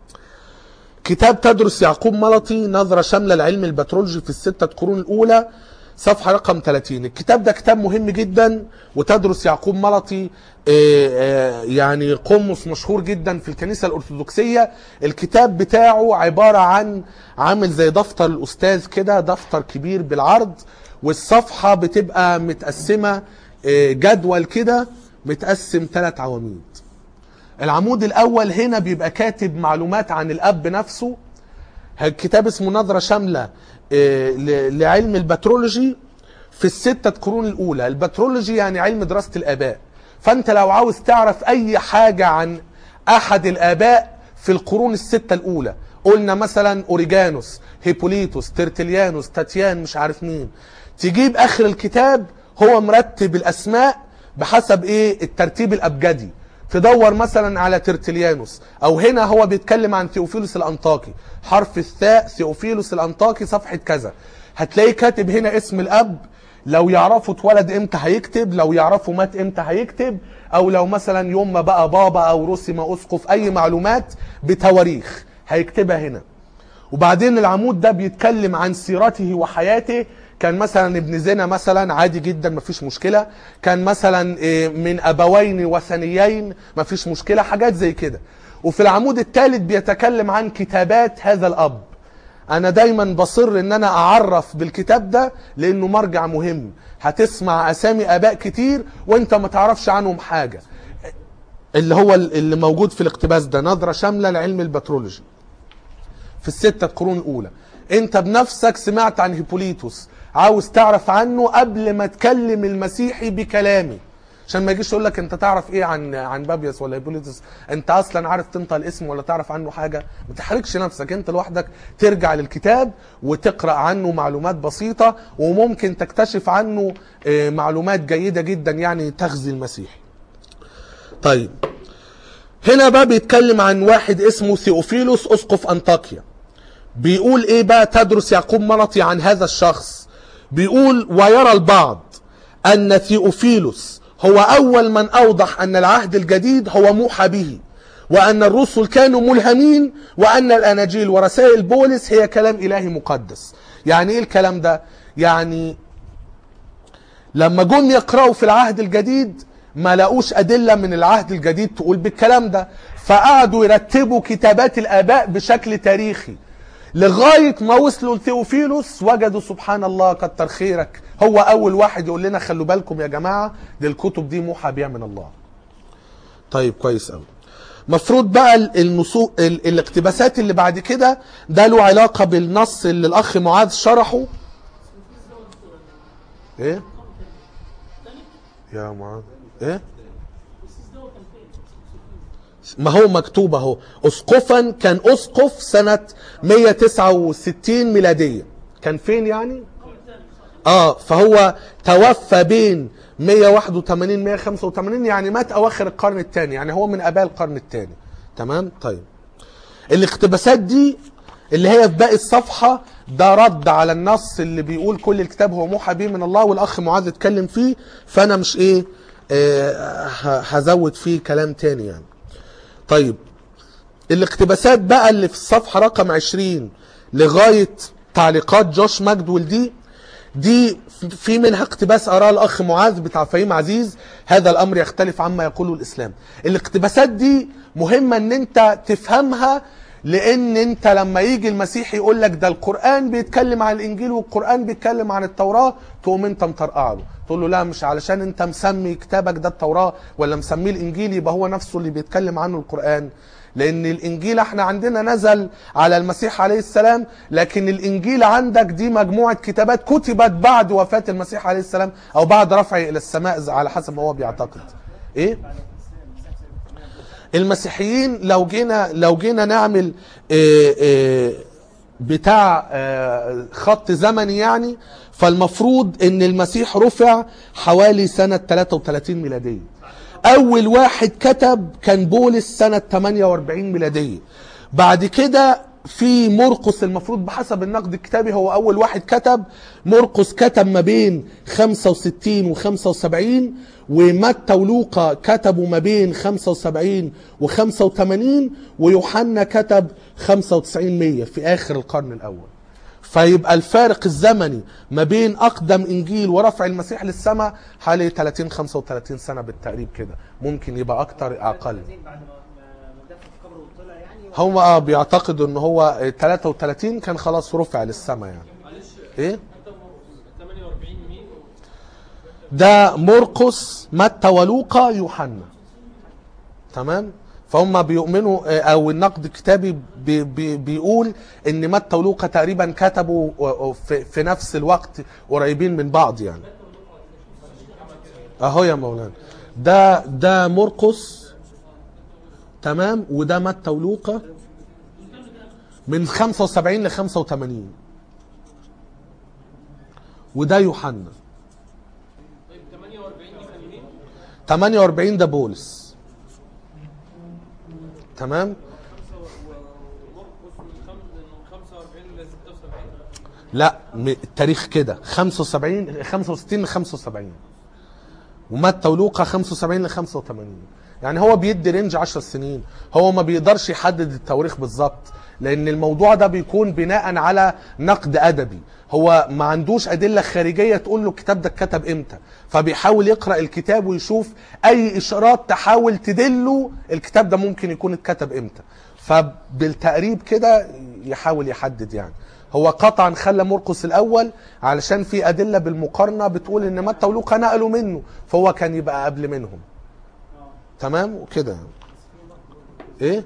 كتاب تدرس يعقوب ملطي نظرة شاملة لعلم البترولوجي في الستة قرون الأولى صفحة رقم 30 الكتاب ده كتاب مهم جدا وتدرس يعقوب ملطي آه، آه، يعني قمص مشهور جدا في الكنيسة الأرثوذكسية الكتاب بتاعه عبارة عن عامل زي دفتر الأستاذ كده دفتر كبير بالعرض والصفحة بتبقى متقسمة آه، جدول كده متقسم ثلاث عواميد العمود الاول هنا بيبقى كاتب معلومات عن الاب نفسه الكتاب اسمه نظرة شاملة آه، ل- لعلم البترولوجي في الستة قرون الأولى البترولوجي يعني علم دراسة الآباء فأنت لو عاوز تعرف أي حاجة عن أحد الآباء في القرون الستة الأولى قلنا مثلا أوريجانوس هيبوليتوس ترتليانوس تاتيان مش عارف مين تجيب آخر الكتاب هو مرتب الأسماء بحسب إيه الترتيب الأبجدي تدور مثلا على ترتليانوس او هنا هو بيتكلم عن ثيوفيلوس الانطاكي حرف الثاء ثيوفيلوس الانطاكي صفحه كذا هتلاقي كاتب هنا اسم الاب لو يعرفوا اتولد امتى هيكتب لو يعرفوا مات امتى هيكتب او لو مثلا يوم ما بقى بابا او رسم اسقف اي معلومات بتواريخ هيكتبها هنا وبعدين العمود ده بيتكلم عن سيرته وحياته كان مثلا ابن زنا مثلا عادي جدا مفيش مشكلة كان مثلا إيه، من أبوين وثنيين مفيش مشكلة حاجات زي كده وفي العمود الثالث بيتكلم عن كتابات هذا الأب أنا دايما بصر إن أنا أعرف بالكتاب ده لأنه مرجع مهم هتسمع أسامي آباء كتير وأنت ما تعرفش عنهم حاجة اللي هو اللي موجود في الاقتباس ده نظرة شاملة لعلم البترولوجي في الستة قرون الأولى أنت بنفسك سمعت عن هيبوليتوس عاوز تعرف عنه قبل ما تكلم المسيحي بكلامي عشان ما يجيش يقول لك انت تعرف ايه عن عن بابيس ولا هيبوليتس انت اصلا عارف تنطق الاسم ولا تعرف عنه حاجه ما تحرجش نفسك انت لوحدك ترجع للكتاب وتقرا عنه معلومات بسيطه وممكن تكتشف عنه آه، معلومات جيده جدا يعني تغذي المسيح طيب هنا بقى بيتكلم عن واحد اسمه ثيوفيلوس اسقف انطاكيا بيقول ايه بقى تدرس يعقوب منطي عن هذا الشخص بيقول ويرى البعض ان ثيوفيلوس هو اول من اوضح ان العهد الجديد هو موحى به وان الرسل كانوا ملهمين وان الاناجيل ورسائل بولس هي كلام الهي مقدس يعني ايه الكلام ده يعني لما جم يقرأوا في العهد الجديد ما لقوش أدلة من العهد الجديد تقول بالكلام ده فقعدوا يرتبوا كتابات الآباء بشكل تاريخي لغاية ما وصلوا لثيوفيلوس وجدوا سبحان الله كتر خيرك هو أول واحد يقول لنا خلوا بالكم يا جماعة دي الكتب دي موحى بيها من الله طيب كويس قوي مفروض بقى ال- النصو... ال... الاقتباسات اللي بعد كده ده له علاقة بالنص اللي الأخ معاذ شرحه ايه يا معاذ ايه ما هو مكتوب اهو اسقفا كان اسقف سنة 169 ميلادية كان فين يعني اه فهو توفى بين 181 185 يعني مات اواخر القرن الثاني يعني هو من اباء القرن الثاني تمام طيب الاقتباسات دي اللي هي في باقي الصفحة ده رد على النص اللي بيقول كل الكتاب هو موحى به من الله والأخ معاذ اتكلم فيه فأنا مش إيه آه، ه- هزود فيه كلام تاني يعني طيب الاقتباسات بقى اللي في الصفحة رقم 20 لغاية تعليقات جوش ماجدول دي دي في منها اقتباس اراء الاخ معاذ بتاع فهيم عزيز هذا الامر يختلف عما يقوله الاسلام الاقتباسات دي مهمه ان انت تفهمها لان انت لما يجي المسيح يقول لك ده القران بيتكلم عن الانجيل والقران بيتكلم عن التوراه تقوم انت مطرقع له تقول له لا مش علشان انت مسمي كتابك ده التوراه ولا مسميه الانجيل يبقى هو نفسه اللي بيتكلم عنه القران لان الانجيل احنا عندنا نزل على المسيح عليه السلام لكن الانجيل عندك دي مجموعه كتابات كتبت بعد وفاه المسيح عليه السلام او بعد رفعه الى السماء على حسب ما هو بيعتقد ايه المسيحيين لو جينا لو جينا نعمل إيه إيه بتاع آه، خط زمني يعني فالمفروض ان المسيح رفع حوالي سنة 33 ميلادية اول واحد كتب كان بولس سنة 48 ميلادية بعد كده في مرقس المفروض بحسب النقد الكتابي هو اول واحد كتب مرقس كتب ما بين 65 و 75 ومتى ولوقا كتبوا ما بين 75 و 85 ويوحنا كتب 95 100 في اخر القرن الاول فيبقى الفارق الزمني ما بين اقدم انجيل ورفع المسيح للسماء حوالي 30 35 سنه بالتقريب كده ممكن يبقى اكتر اقل بعد ما ما ما دفن في قبره وطلع يعني هم اه بيعتقدوا ان هو 33 كان خلاص رفع للسماء يعني ايه 48 مين ده مرقس متى ولوقا يوحنا تمام فهم بيؤمنوا آه، او النقد الكتابي بي بي بيقول ان متى ولوقا تقريبا كتبوا آه، آه، في, في نفس الوقت قريبين من بعض يعني اهو يا مولانا ده ده مرقس تمام وده متى ولوقا من 75 ل 85 وده يوحنا طيب 48 دي كان مين 48 ده بولس تمام ومرقس من خم- من 45 ل 76 لا م- التاريخ كده 75 65 ل 75 ومتى ولوقا 75 ل 85 يعني هو بيدي رينج 10 سنين هو ما بيقدرش يحدد التواريخ بالظبط لان الموضوع ده بيكون بناء على نقد ادبي هو ما عندوش ادله خارجيه تقول له الكتاب ده اتكتب امتى فبيحاول يقرا الكتاب ويشوف اي اشارات تحاول تدله الكتاب ده ممكن يكون اتكتب امتى فبالتقريب كده يحاول يحدد يعني هو قطعا خلى مرقس الاول علشان في ادله بالمقارنه بتقول ان متى ولوقا نقلوا منه فهو كان يبقى قبل منهم تمام وكده يعني. ايه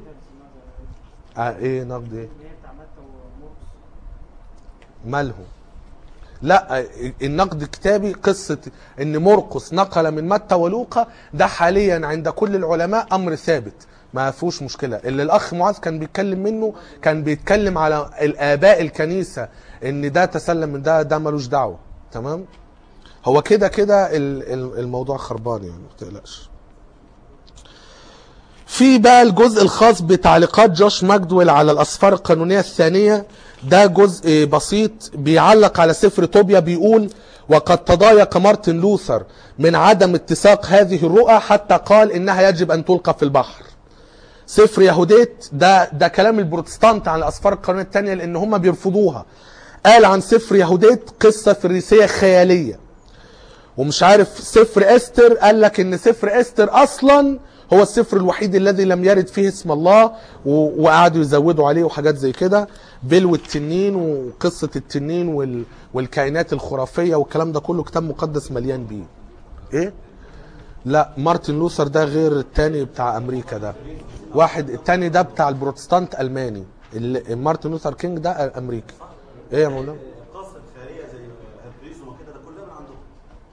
آه ايه نقد ايه اللي هي بتاع متى ومرقس مالهم لا النقد الكتابي قصة ان مرقس نقل من متى ولوقا ده حاليا عند كل العلماء امر ثابت ما فيهوش مشكلة اللي الاخ معاذ كان بيتكلم منه كان بيتكلم على الاباء الكنيسة ان ده تسلم من ده ده ملوش دعوة تمام هو كده كده ال- ال- الموضوع خربان يعني ما تقلقش في بقى الجزء الخاص بتعليقات جوش ماجدويل على الأسفار القانونية الثانية ده جزء بسيط بيعلق على سفر توبيا بيقول وقد تضايق مارتن لوثر من عدم اتساق هذه الرؤى حتى قال إنها يجب أن تلقى في البحر سفر يهوديت ده ده كلام البروتستانت عن الأسفار القانونية الثانية لأن هم بيرفضوها قال عن سفر يهوديت قصة فريسية خيالية ومش عارف سفر استر قال لك ان سفر استر اصلا هو السفر الوحيد الذي لم يرد فيه اسم الله و- وقعدوا يزودوا عليه وحاجات زي كده بيل والتنين وقصة التنين وال... والكائنات الخرافية والكلام ده كله كتاب مقدس مليان بيه ايه لا مارتن لوثر ده غير التاني بتاع امريكا ده واحد التاني ده بتاع البروتستانت الماني اللي مارتن لوثر كينج ده امريكي ايه يا مولانا القصه الخياليه زي هرقليس وكده ده كلها من عندهم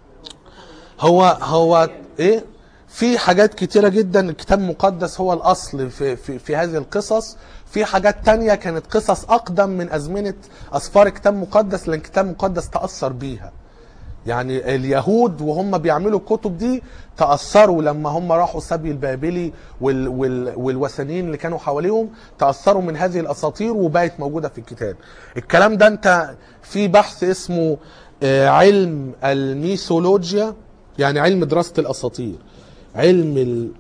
هو هو ايه في حاجات كتيرة جدا الكتاب المقدس هو الأصل في, في, في هذه القصص في حاجات تانية كانت قصص أقدم من أزمنة أسفار الكتاب المقدس لأن الكتاب المقدس تأثر بيها يعني اليهود وهم بيعملوا الكتب دي تأثروا لما هم راحوا سبي البابلي وال وال والوثنيين اللي كانوا حواليهم تأثروا من هذه الأساطير وبقت موجودة في الكتاب الكلام ده انت في بحث اسمه آه، علم الميثولوجيا يعني علم دراسة الأساطير علم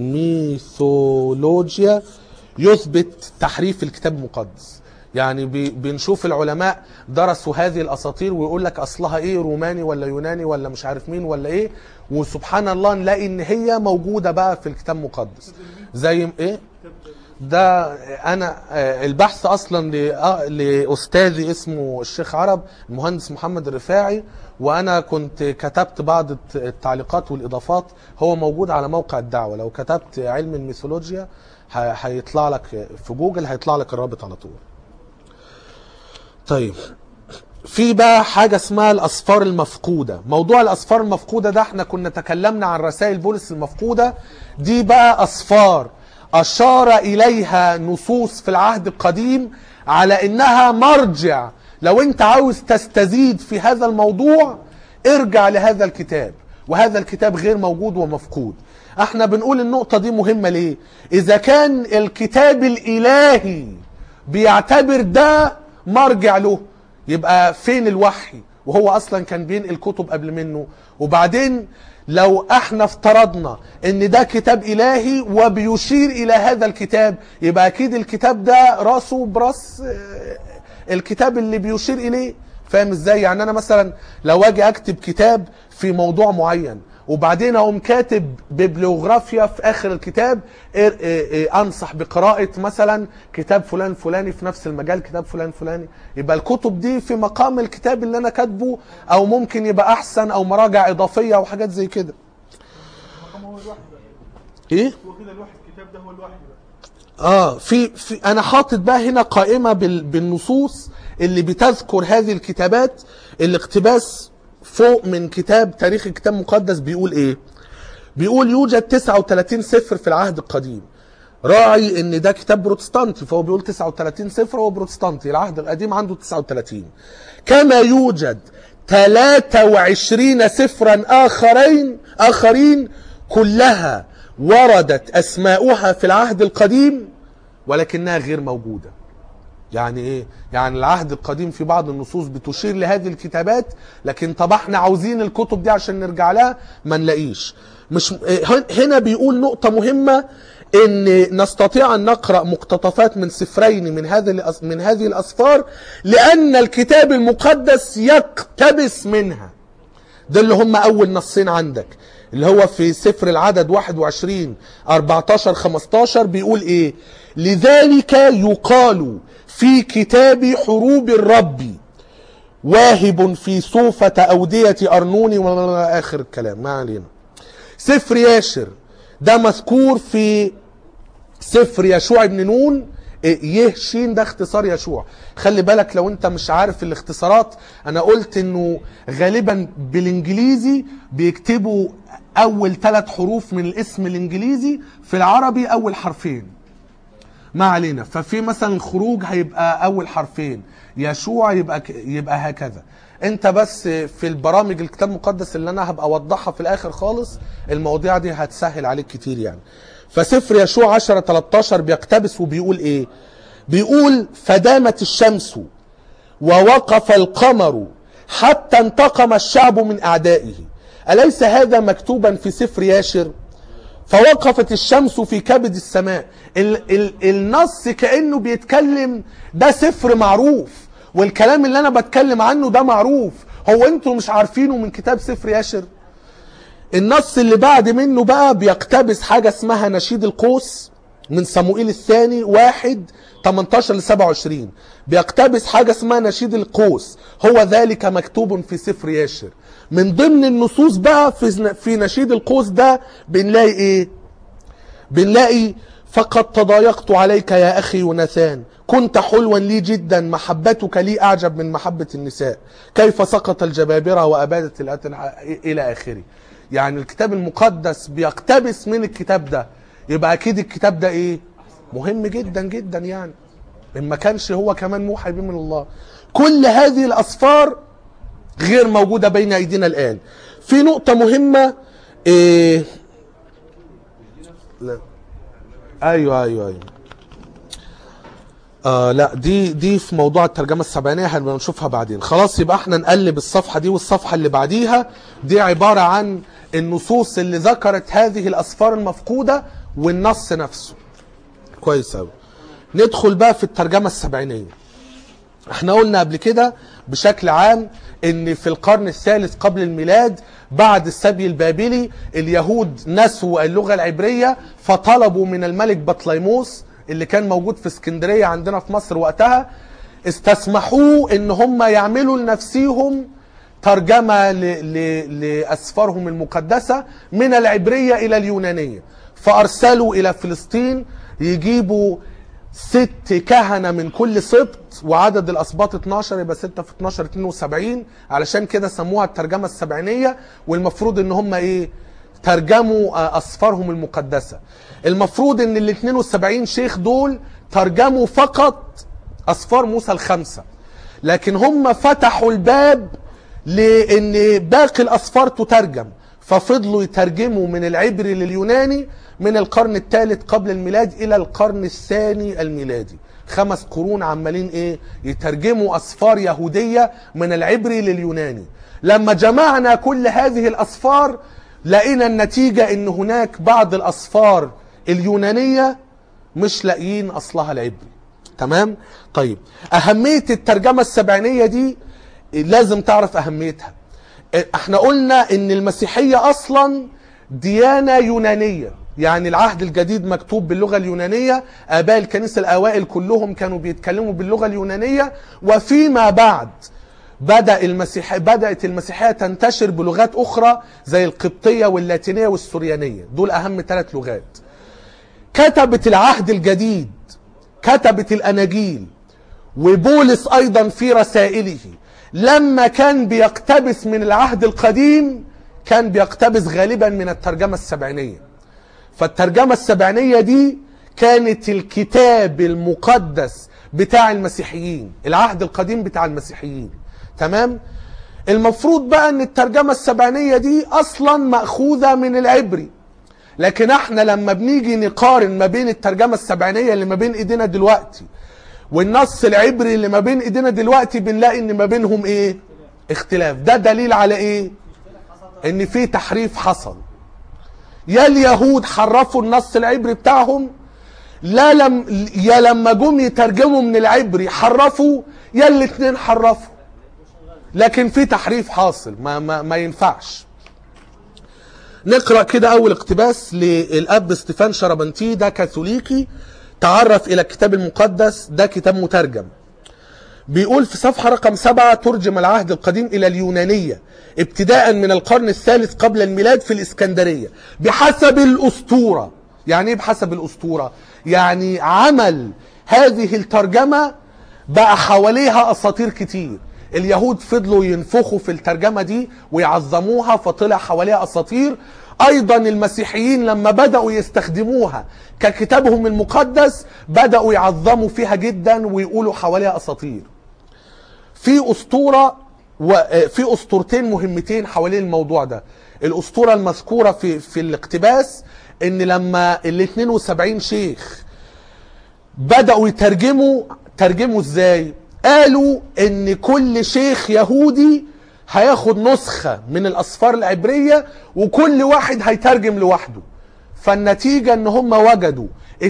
الميثولوجيا يثبت تحريف الكتاب المقدس يعني بي- بنشوف العلماء درسوا هذه الاساطير ويقول لك اصلها ايه روماني ولا يوناني ولا مش عارف مين ولا ايه وسبحان الله نلاقي ان هي موجوده بقى في الكتاب المقدس زي ايه ده انا آه، البحث اصلا ل- آه، لاستاذي اسمه الشيخ عرب المهندس محمد الرفاعي وانا كنت كتبت بعض الت- التعليقات والاضافات هو موجود على موقع الدعوه لو كتبت علم الميثولوجيا ه- هيطلع لك في جوجل هيطلع لك الرابط على طول طيب في بقى حاجة اسمها الأسفار المفقودة موضوع الأسفار المفقودة ده احنا كنا تكلمنا عن رسائل بولس المفقودة دي بقى أسفار أشار إليها نصوص في العهد القديم على إنها مرجع لو أنت عاوز تستزيد في هذا الموضوع ارجع لهذا الكتاب وهذا الكتاب غير موجود ومفقود احنا بنقول النقطة دي مهمة ليه إذا كان الكتاب الإلهي بيعتبر ده مرجع له يبقى فين الوحي وهو اصلا كان بينقل كتب قبل منه وبعدين لو احنا افترضنا ان ده كتاب الهي وبيشير الى هذا الكتاب يبقى اكيد الكتاب ده راسه براس آه، الكتاب اللي بيشير اليه فاهم ازاي يعني انا مثلا لو اجي اكتب كتاب في موضوع معين وبعدين اقوم كاتب ببليوغرافيا في اخر الكتاب إيه- إيه- إيه انصح بقراءه مثلا كتاب فلان فلاني في نفس المجال كتاب فلان فلاني يبقى الكتب دي في مقام الكتاب اللي انا كاتبه او ممكن يبقى احسن او مراجع اضافيه او حاجات زي كده المقام هو الوحي بقى ايه هو كده الوحي الكتاب ده هو الوحي بقى اه في, في انا حاطط بقى هنا قائمه بال بالنصوص اللي بتذكر هذه الكتابات الاقتباس فوق من كتاب تاريخ الكتاب المقدس بيقول ايه بيقول يوجد 39 سفر في العهد القديم راعي ان ده كتاب بروتستانتي فهو بيقول 39 سفر هو بروتستانتي العهد القديم عنده 39 كما يوجد 23 سفرا اخرين اخرين كلها وردت اسماؤها في العهد القديم ولكنها غير موجوده يعني ايه يعني العهد القديم في بعض النصوص بتشير لهذه الكتابات لكن طب احنا عاوزين الكتب دي عشان نرجع لها ما نلاقيش مش هن- هنا بيقول نقطة مهمة ان نستطيع ان نقرأ مقتطفات من سفرين من هذه الأس- من هذه الاسفار لان الكتاب المقدس يقتبس منها ده اللي هم اول نصين عندك اللي هو في سفر العدد 21 14 15 بيقول ايه لذلك يقال في كتاب حروب الرب واهب في صوفة أودية أرنون وآخر الكلام ما علينا سفر ياشر ده مذكور في سفر يشوع بن نون يه شين ده اختصار يشوع خلي بالك لو انت مش عارف الاختصارات انا قلت انه غالبا بالانجليزي بيكتبوا اول ثلاث حروف من الاسم الانجليزي في العربي اول حرفين ما علينا ففي مثلا الخروج هيبقى اول حرفين يشوع يبقى ك- يبقى هكذا انت بس في البرامج الكتاب المقدس اللي انا هبقى اوضحها في الاخر خالص المواضيع دي هتسهل عليك كتير يعني فسفر يشوع 10 13 بيقتبس وبيقول ايه بيقول فدامت الشمس ووقف القمر حتى انتقم الشعب من اعدائه اليس هذا مكتوبا في سفر ياشر فوقفت الشمس في كبد السماء ال ال النص كأنه بيتكلم ده سفر معروف والكلام اللي انا بتكلم عنه ده معروف هو انتوا مش عارفينه من كتاب سفر ياشر النص اللي بعد منه بقى بيقتبس حاجة اسمها نشيد القوس من صموئيل الثاني واحد 18 ل 27 بيقتبس حاجة اسمها نشيد القوس هو ذلك مكتوب في سفر ياشر من ضمن النصوص بقى في في نشيد القوس ده بنلاقي ايه بنلاقي فقد تضايقت عليك يا أخي يوناثان كنت حلوا لي جدا محبتك لي أعجب من محبة النساء كيف سقط الجبابرة وأبادت الأتن إلى آخره يعني الكتاب المقدس بيقتبس من الكتاب ده يبقى أكيد الكتاب ده إيه مهم جدا جدا يعني إن ما كانش هو كمان موحى به من الله كل هذه الأسفار غير موجودة بين أيدينا الآن في نقطة مهمة إيه لا ايوه ايوه ايوه آه لا دي دي في موضوع الترجمه السبعينيه هنبقى نشوفها بعدين خلاص يبقى احنا نقلب الصفحه دي والصفحه اللي بعديها دي عباره عن النصوص اللي ذكرت هذه الاسفار المفقوده والنص نفسه كويس قوي ندخل بقى في الترجمه السبعينيه احنا قلنا قبل كده بشكل عام ان في القرن الثالث قبل الميلاد بعد السبي البابلي اليهود نسوا اللغة العبرية فطلبوا من الملك بطليموس اللي كان موجود في اسكندرية عندنا في مصر وقتها استسمحوه ان هم يعملوا لنفسيهم ترجمة ل... ل... لأسفارهم المقدسة من العبرية إلى اليونانية فأرسلوا إلى فلسطين يجيبوا ست كهنة من كل سبط وعدد الأسباط 12 يبقى 6 في 12 72 علشان كده سموها الترجمة السبعينية والمفروض ان هم ايه ترجموا آه، أسفارهم المقدسة المفروض ان ال 72 شيخ دول ترجموا فقط أسفار موسى الخمسة لكن هم فتحوا الباب لان باقي الأسفار تترجم ففضلوا يترجموا من العبري لليوناني من القرن الثالث قبل الميلاد الى القرن الثاني الميلادي خمس قرون عمالين ايه يترجموا اسفار يهوديه من العبري لليوناني لما جمعنا كل هذه الاسفار لقينا النتيجه ان هناك بعض الاسفار اليونانيه مش لاقيين اصلها العبري تمام طيب اهميه الترجمه السبعينيه دي لازم تعرف اهميتها احنا قلنا ان المسيحيه اصلا ديانه يونانيه يعني العهد الجديد مكتوب باللغه اليونانيه اباء الكنيسه الاوائل كلهم كانوا بيتكلموا باللغه اليونانيه وفيما بعد بدا المسيح بدات المسيحيه تنتشر بلغات اخرى زي القبطيه واللاتينيه والسريانيه دول اهم ثلاث لغات كتبت العهد الجديد كتبت الاناجيل وبولس ايضا في رسائله لما كان بيقتبس من العهد القديم كان بيقتبس غالبا من الترجمه السبعينيه فالترجمه السبعينيه دي كانت الكتاب المقدس بتاع المسيحيين العهد القديم بتاع المسيحيين تمام المفروض بقى ان الترجمه السبعينيه دي اصلا ماخوذه من العبري لكن احنا لما بنيجي نقارن ما بين الترجمه السبعينيه اللي ما بين ايدينا دلوقتي والنص العبري اللي ما بين ايدينا دلوقتي بنلاقي ان ما بينهم ايه اختلاف ده دليل على ايه ان في تحريف حصل يا اليهود حرفوا النص العبري بتاعهم لا لم يا لما جم يترجموا من العبري حرفوا يا الاثنين حرفوا لكن في تحريف حاصل ما ما, ما ينفعش نقرا كده اول اقتباس للاب ستيفان شربنتي ده كاثوليكي تعرف الى الكتاب المقدس ده كتاب مترجم بيقول في صفحة رقم سبعة ترجم العهد القديم إلى اليونانية ابتداء من القرن الثالث قبل الميلاد في الإسكندرية بحسب الأسطورة يعني إيه بحسب الأسطورة؟ يعني عمل هذه الترجمة بقى حواليها اساطير كتير اليهود فضلوا ينفخوا في الترجمة دي ويعظموها فطلع حواليها اساطير ايضا المسيحيين لما بدأوا يستخدموها ككتابهم المقدس بدأوا يعظموا فيها جدا ويقولوا حواليها اساطير في اسطوره وفي اسطورتين مهمتين حوالين الموضوع ده الاسطوره المذكوره في في الاقتباس ان لما ال 72 شيخ بداوا يترجموا ترجموا ازاي قالوا ان كل شيخ يهودي هياخد نسخه من الاسفار العبريه وكل واحد هيترجم لوحده فالنتيجه ان هم وجدوا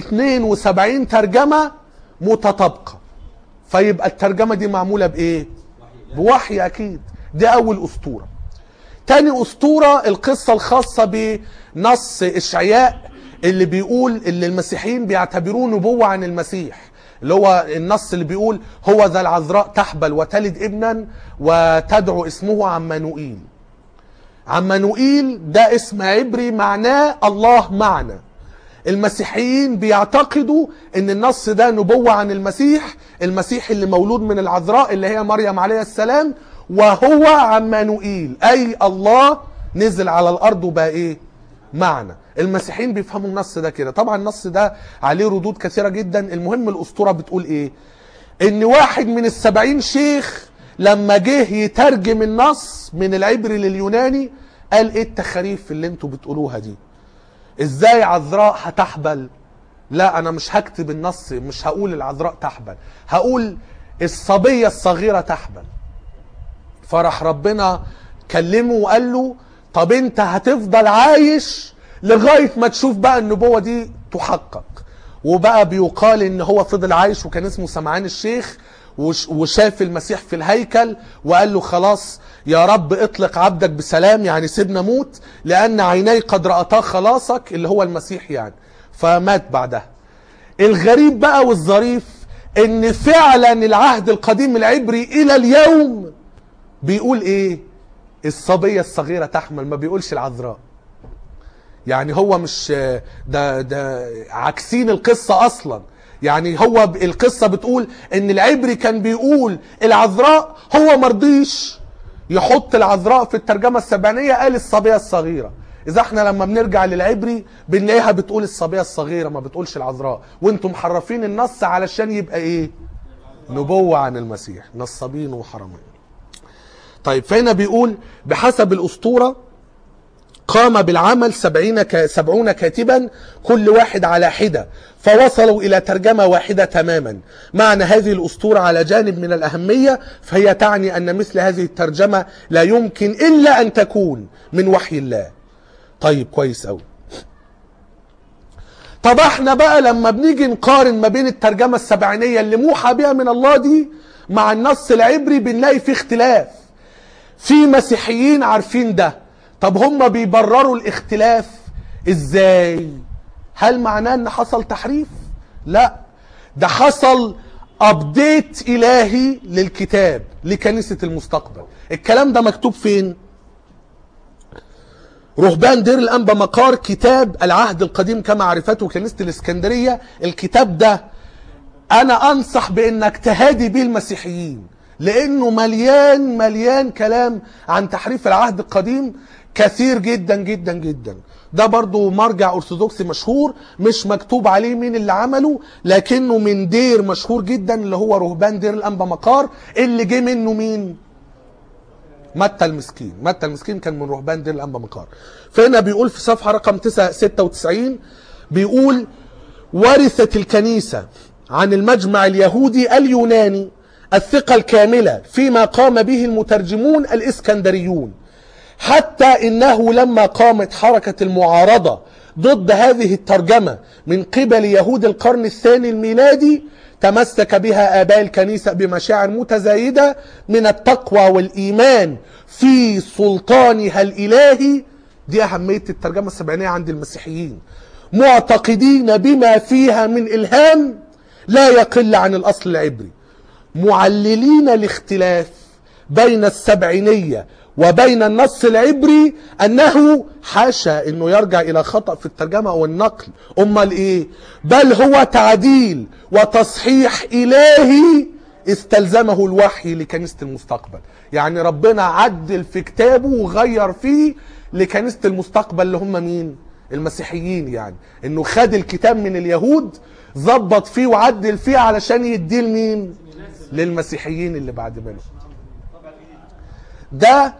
72 ترجمه متطابقه فيبقى الترجمه دي معموله بايه بوحي اكيد دي اول اسطوره تاني اسطوره القصه الخاصه بنص اشعياء اللي بيقول اللي المسيحيين بيعتبروه نبوه عن المسيح اللي هو النص اللي بيقول هو ذا العذراء تحبل وتلد ابنا وتدعو اسمه عمانوئيل عمانوئيل ده اسم عبري معناه الله معنا المسيحيين بيعتقدوا ان النص ده نبوة عن المسيح المسيح اللي مولود من العذراء اللي هي مريم عليه السلام وهو عمانوئيل اي الله نزل على الارض وبقى ايه معنا المسيحيين بيفهموا النص ده كده طبعا النص ده عليه ردود كثيرة جدا المهم الاسطورة بتقول ايه ان واحد من السبعين شيخ لما جه يترجم النص من العبري لليوناني قال ايه التخاريف اللي انتوا بتقولوها دي ازاي عذراء هتحبل لا انا مش هكتب النص مش هقول العذراء تحبل هقول الصبية الصغيرة تحبل فرح ربنا كلمه وقال له طب انت هتفضل عايش لغاية ما تشوف بقى النبوة دي تحقق وبقى بيقال ان هو فضل عايش وكان اسمه سمعان الشيخ وش- وشاف المسيح في الهيكل وقال له خلاص يا رب اطلق عبدك بسلام يعني سيبنا موت لان عيني قد رأتا خلاصك اللي هو المسيح يعني فمات بعدها الغريب بقى والظريف ان فعلا العهد القديم العبري الى اليوم بيقول ايه الصبية الصغيرة تحمل ما بيقولش العذراء يعني هو مش ده ده عكسين القصة اصلا يعني هو ب- القصة بتقول ان العبري كان بيقول العذراء هو مرضيش يحط العذراء في الترجمة السبعينية قال الصبية الصغيرة اذا احنا لما بنرجع للعبري بنلاقيها بتقول الصبية الصغيرة ما بتقولش العذراء وانتم محرفين النص علشان يبقى ايه نبوة عن المسيح نصابين وحرامين طيب فهنا بيقول بحسب الأسطورة قام بالعمل سبعين ك... سبعون كاتبا كل واحد على حدة فوصلوا إلى ترجمة واحدة تماما معنى هذه الأسطورة على جانب من الأهمية فهي تعني أن مثل هذه الترجمة لا يمكن إلا أن تكون من وحي الله طيب كويس أوي طب احنا بقى لما بنيجي نقارن ما بين الترجمة السبعينية اللي موحى بها من الله دي مع النص العبري بنلاقي فيه اختلاف في مسيحيين عارفين ده طب هم بيبرروا الاختلاف ازاي هل معناه ان حصل تحريف لا ده حصل ابديت الهي للكتاب لكنيسة المستقبل الكلام ده مكتوب فين رهبان دير الأنبا مقار كتاب العهد القديم كما عرفته كنيسة الإسكندرية الكتاب ده أنا أنصح بأنك تهادي بيه المسيحيين لأنه مليان مليان كلام عن تحريف العهد القديم كثير جدا جدا جدا ده برضو مرجع أرثوذكسي مشهور مش مكتوب عليه مين اللي عمله لكنه من دير مشهور جدا اللي هو رهبان دير الأنبا مقار اللي جه منه مين متى المسكين متى المسكين كان من رهبان دير الأنبا مقار فهنا بيقول في صفحة رقم 9 96 بيقول ورثت الكنيسة عن المجمع اليهودي اليوناني الثقة الكاملة فيما قام به المترجمون الإسكندريون حتى إنه لما قامت حركة المعارضة ضد هذه الترجمة من قبل يهود القرن الثاني الميلادي تمسك بها آباء الكنيسة بمشاعر متزايدة من التقوى والإيمان في سلطانها الإلهي دي أهمية الترجمة السبعينية عند المسيحيين معتقدين بما فيها من إلهام لا يقل عن الأصل العبري معللين الاختلاف بين السبعينية وبين النص العبري أنه حاشا أنه يرجع إلى خطأ في الترجمة أو النقل أمال إيه بل هو تعديل وتصحيح إلهي استلزمه الوحي لكنيسة المستقبل يعني ربنا عدل في كتابه وغير فيه لكنيسة المستقبل اللي هم مين المسيحيين يعني انه خد الكتاب من اليهود ظبط فيه وعدل فيه علشان يديه لمين للمسيحيين اللي بعد منه ده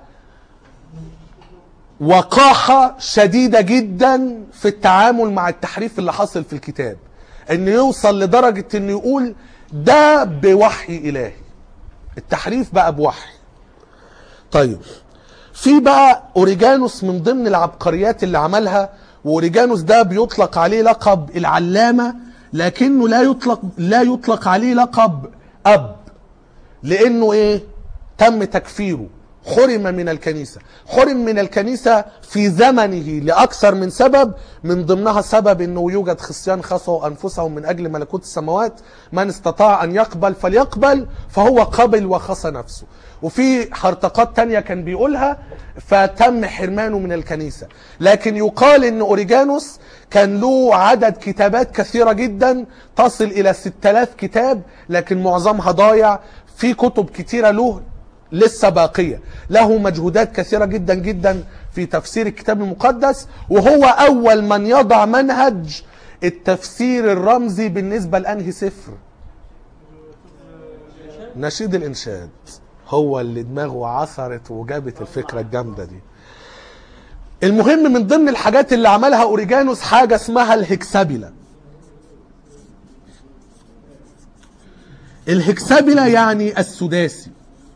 وقاحة شديدة جدا في التعامل مع التحريف اللي حصل في الكتاب انه يوصل لدرجة انه يقول ده بوحي الهي التحريف بقى بوحي طيب في بقى اوريجانوس من ضمن العبقريات اللي عملها واوريجانوس ده بيطلق عليه لقب العلامة لكنه لا يطلق لا يطلق عليه لقب اب لانه ايه تم تكفيره حرم من الكنيسة حرم من الكنيسة في زمنه لأكثر من سبب من ضمنها سبب أنه يوجد خصيان خصوا أنفسهم من أجل ملكوت السماوات من استطاع أن يقبل فليقبل فهو قبل وخص نفسه وفي حرطقات تانية كان بيقولها فتم حرمانه من الكنيسة لكن يقال أن أوريجانوس كان له عدد كتابات كثيرة جدا تصل إلى 6000 كتاب لكن معظمها ضايع في كتب كتيرة له لسه باقية له مجهودات كثيرة جدا جدا في تفسير الكتاب المقدس وهو أول من يضع منهج التفسير الرمزي بالنسبة لأنهي سفر نشيد الإنشاد هو اللي دماغه عثرت وجابت الفكرة الجامدة دي المهم من ضمن الحاجات اللي عملها أوريجانوس حاجة اسمها الهكسابيلا الهكسابيلا يعني السداسي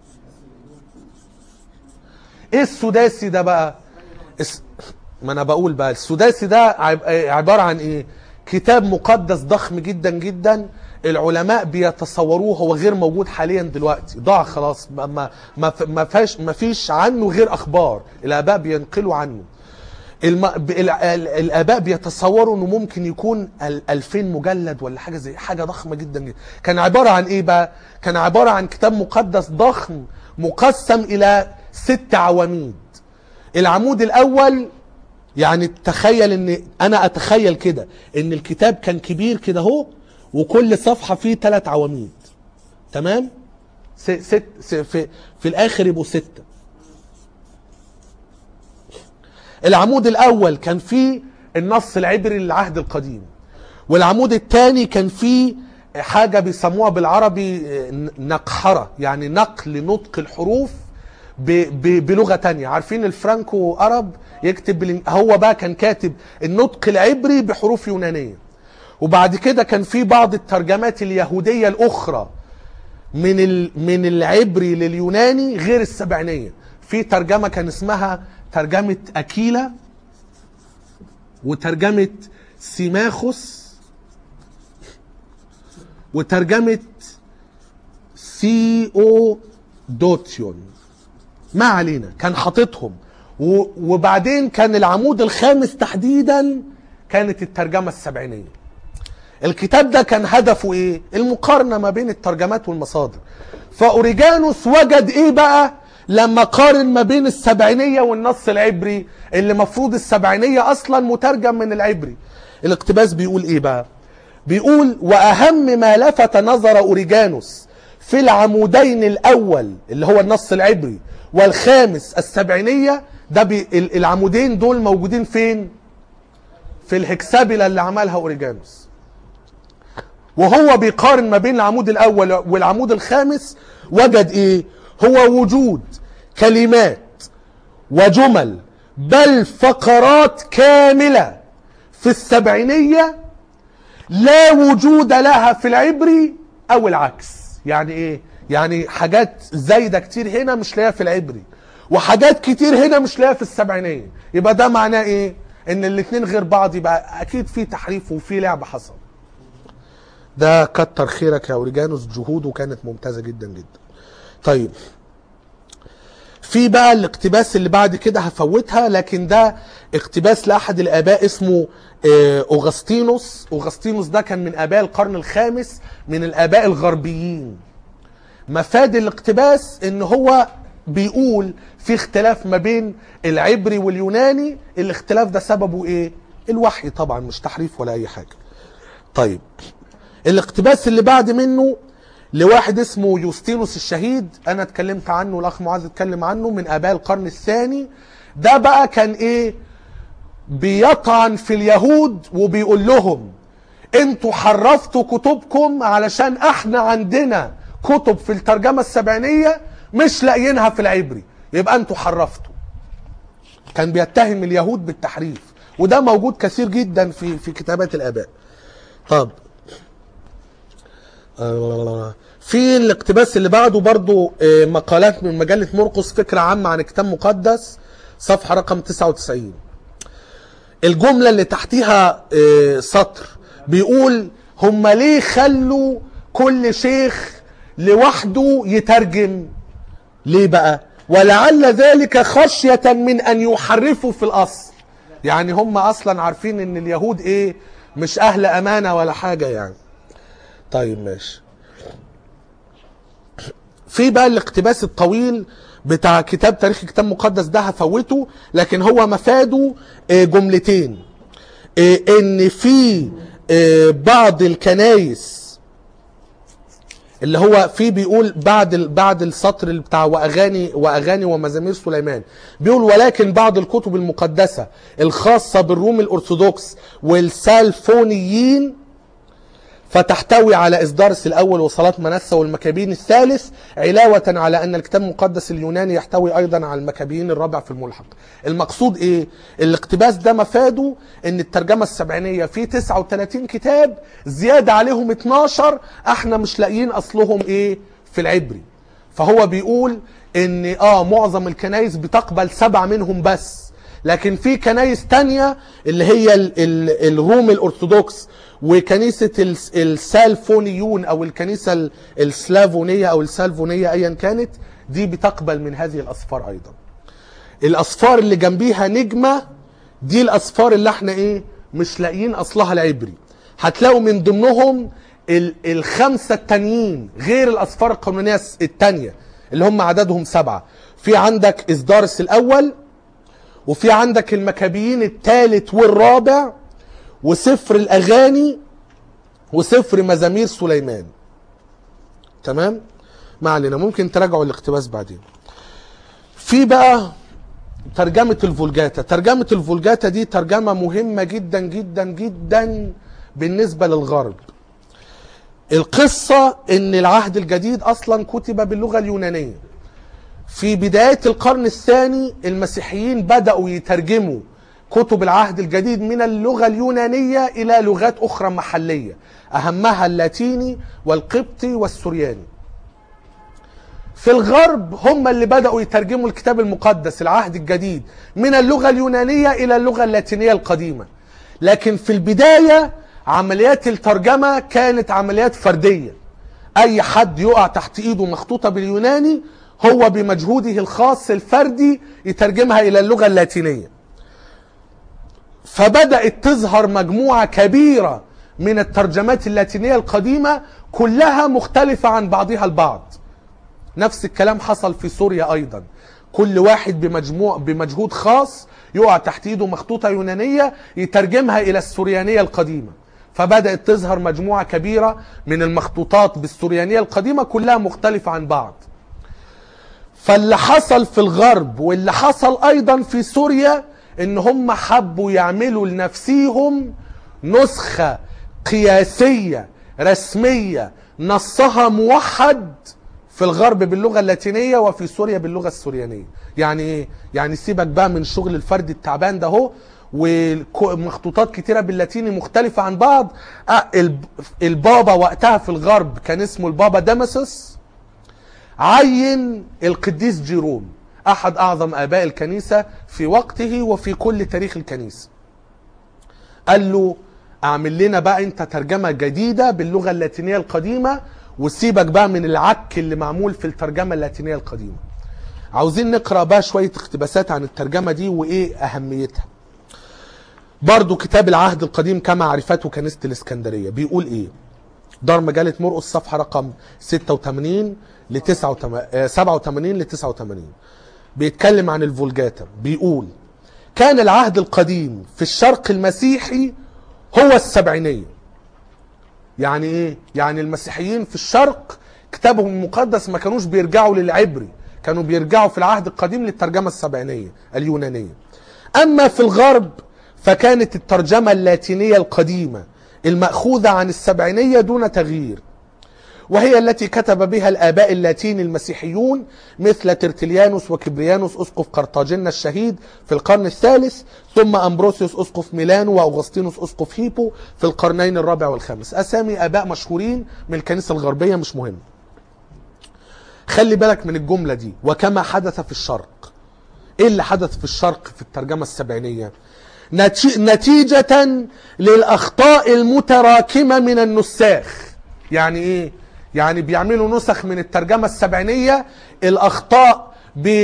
ايه السداسي ده بقى اس... ما انا بقول بقى السداسي ده عب- عبارة عن ايه كتاب مقدس ضخم جدا جدا العلماء بيتصوروه هو غير موجود حاليا دلوقتي ضاع خلاص ما ما ما ف- ما فيش ما فيش عنه غير اخبار الاباء بينقلوا عنه الم... ب- ال... ال... الاباء بيتصوروا انه ممكن يكون ال... 2000 مجلد ولا حاجه زي حاجه ضخمه جدا جدا كان عباره عن ايه بقى كان عباره عن كتاب مقدس ضخم مقسم الى ست عواميد العمود الاول يعني تخيل ان انا اتخيل كده ان الكتاب كان كبير كده اهو وكل صفحه فيه ثلاث عواميد تمام س... ست س... في... في الاخر يبقوا سته العمود الاول كان فيه النص العبري للعهد القديم والعمود الثاني كان فيه حاجه بيسموها بالعربي نقحره يعني نقل نطق الحروف ب ب بلغه تانية عارفين الفرانكو ارب يكتب بالإن- هو بقى كان كاتب النطق العبري بحروف يونانيه وبعد كده كان في بعض الترجمات اليهوديه الاخرى من ال... من العبري لليوناني غير السبعينيه في ترجمه كان اسمها ترجمه اكيلا وترجمه سيماخوس وترجمه سي او دوتيون ما علينا كان حاططهم و... وبعدين كان العمود الخامس تحديدا كانت الترجمه السبعينيه الكتاب ده كان هدفه ايه المقارنة ما بين الترجمات والمصادر فاوريجانوس وجد ايه بقى لما قارن ما بين السبعينية والنص العبري اللي مفروض السبعينية اصلا مترجم من العبري الاقتباس بيقول ايه بقى بيقول واهم ما لفت نظر اوريجانوس في العمودين الاول اللي هو النص العبري والخامس السبعينية ده بي ال- العمودين دول موجودين فين في الهكسابيلا اللي عملها اوريجانوس وهو بيقارن ما بين العمود الاول والعمود الخامس وجد ايه هو وجود كلمات وجمل بل فقرات كامله في السبعينيه لا وجود لها في العبري او العكس يعني ايه يعني حاجات زايده كتير هنا مش لاقيها في العبري وحاجات كتير هنا مش لاقيها في السبعينيه يبقى ده معناه ايه ان الاتنين غير بعض يبقى اكيد في تحريف وفي لعب حصل ده كتر خيرك يا اوريجانوس جهوده كانت ممتازه جدا جدا طيب في بقى الاقتباس اللي بعد كده هفوتها لكن ده اقتباس لاحد الاباء اسمه آه، اوغسطينوس اوغسطينوس ده كان من اباء القرن الخامس من الاباء الغربيين مفاد الاقتباس ان هو بيقول في اختلاف ما بين العبري واليوناني الاختلاف ده سببه ايه الوحي طبعا مش تحريف ولا اي حاجه طيب الاقتباس اللي بعد منه لواحد اسمه يوستينوس الشهيد انا اتكلمت عنه الاخ معاذ اتكلم عنه من اباء القرن الثاني ده بقى كان ايه بيطعن في اليهود وبيقول لهم انتوا حرفتوا كتبكم علشان احنا عندنا كتب في الترجمة السبعينية مش لاقيينها في العبري يبقى انتوا حرفتوا كان بيتهم اليهود بالتحريف وده موجود كثير جدا في في كتابات الاباء طب آه، في الاقتباس اللي بعده برضو آه، مقالات من مجلة مرقس فكرة عامة عن كتاب مقدس صفحة رقم 99 الجملة اللي تحتيها آه، سطر بيقول هم ليه خلوا كل شيخ لوحده يترجم ليه بقى ولعل ذلك خشية من أن يحرفوا في الأصل يعني هم أصلا عارفين أن اليهود إيه مش أهل أمانة ولا حاجة يعني طيب ماشي في بقى الاقتباس الطويل بتاع كتاب تاريخ كتاب مقدس ده هفوته لكن هو مفاده آه، جملتين آه، ان في آه، بعض الكنايس اللي هو في بيقول بعد ال- بعد السطر اللي بتاع واغاني واغاني ومزامير سليمان بيقول ولكن بعض الكتب المقدسه الخاصه بالروم الارثوذكس والسالفونيين فتحتوي على إصدارس الأول وصلاة منسى والمكابين الثالث علاوة على أن الكتاب المقدس اليوناني يحتوي أيضا على المكابين الرابع في الملحق المقصود إيه؟ الاقتباس ده مفاده أن الترجمة السبعينية فيه 39 كتاب زيادة عليهم 12 احنا مش لاقيين أصلهم إيه في العبري فهو بيقول ان اه معظم الكنايس بتقبل سبعة منهم بس لكن في كنايس تانية اللي هي ال ال الروم الارثوذكس وكنيسة الس- السالفونيون او الكنيسة ال- السلافونية او السالفونية ايا كانت دي بتقبل من هذه الاصفار ايضا الاصفار اللي جنبيها نجمة دي الاصفار اللي احنا ايه مش لاقيين اصلها العبري هتلاقوا من ضمنهم ال الخمسة التانيين غير الاصفار القانونية الس- التانية اللي هم عددهم سبعة في عندك إصدارس الأول وفي عندك المكابيين الثالث والرابع وسفر الأغاني وسفر مزامير سليمان تمام ما علينا ممكن تراجعوا الاقتباس بعدين في بقى ترجمة الفولجاتا ترجمة الفولجاتا دي ترجمة مهمة جدا جدا جدا بالنسبة للغرب القصة ان العهد الجديد اصلا كتب باللغة اليونانية في بداية القرن الثاني المسيحيين بدأوا يترجموا كتب العهد الجديد من اللغة اليونانية إلى لغات أخرى محلية أهمها اللاتيني والقبطي والسورياني في الغرب هم اللي بدأوا يترجموا الكتاب المقدس العهد الجديد من اللغة اليونانية إلى اللغة اللاتينية القديمة لكن في البداية عمليات الترجمة كانت عمليات فردية أي حد يقع تحت إيده مخطوطة باليوناني هو بمجهوده الخاص الفردي يترجمها إلى اللغة اللاتينية فبدأت تظهر مجموعة كبيرة من الترجمات اللاتينية القديمة كلها مختلفة عن بعضها البعض نفس الكلام حصل في سوريا ايضا كل واحد بمجموع بمجهود خاص يقع تحت ايده مخطوطه يونانيه يترجمها الى السوريانيه القديمه فبدات تظهر مجموعه كبيره من المخطوطات بالسوريانيه القديمه كلها مختلفه عن بعض فاللي حصل في الغرب واللي حصل ايضا في سوريا ان هم حبوا يعملوا لنفسيهم نسخه قياسيه رسميه نصها موحد في الغرب باللغه اللاتينيه وفي سوريا باللغه السوريانيه يعني ايه يعني سيبك بقى من شغل الفرد التعبان ده اهو ومخطوطات كتيره باللاتيني مختلفه عن بعض آه، الب- البابا وقتها في الغرب كان اسمه البابا داماسوس عين القديس جيروم احد اعظم اباء الكنيسه في وقته وفي كل تاريخ الكنيسه قال له اعمل لنا بقى انت ترجمه جديده باللغه اللاتينيه القديمه وسيبك بقى من العك اللي معمول في الترجمه اللاتينيه القديمه عاوزين نقرا بقى شويه اقتباسات عن الترجمه دي وايه اهميتها برضو كتاب العهد القديم كما عرفته كنيسه الاسكندريه بيقول ايه دار مجلة مرقس صفحة رقم 86 ل 87 ل 89 بيتكلم عن الفولجاتا بيقول كان العهد القديم في الشرق المسيحي هو السبعينية يعني ايه؟ يعني المسيحيين في الشرق كتابهم المقدس ما كانوش بيرجعوا للعبري كانوا بيرجعوا في العهد القديم للترجمة السبعينية اليونانية أما في الغرب فكانت الترجمة اللاتينية القديمة المأخوذة عن السبعينية دون تغيير وهي التي كتب بها الآباء اللاتين المسيحيون مثل ترتليانوس وكبريانوس أسقف قرطاجنة الشهيد في القرن الثالث ثم أمبروسيوس أسقف ميلانو وأغسطينوس أسقف هيبو في القرنين الرابع والخامس أسامي آباء مشهورين من الكنيسة الغربية مش مهم خلي بالك من الجملة دي وكما حدث في الشرق ايه اللي حدث في الشرق في الترجمة السبعينية نتي- نتيجة للأخطاء المتراكمة من النساخ يعني ايه يعني بيعملوا نسخ من الترجمة السبعينية الأخطاء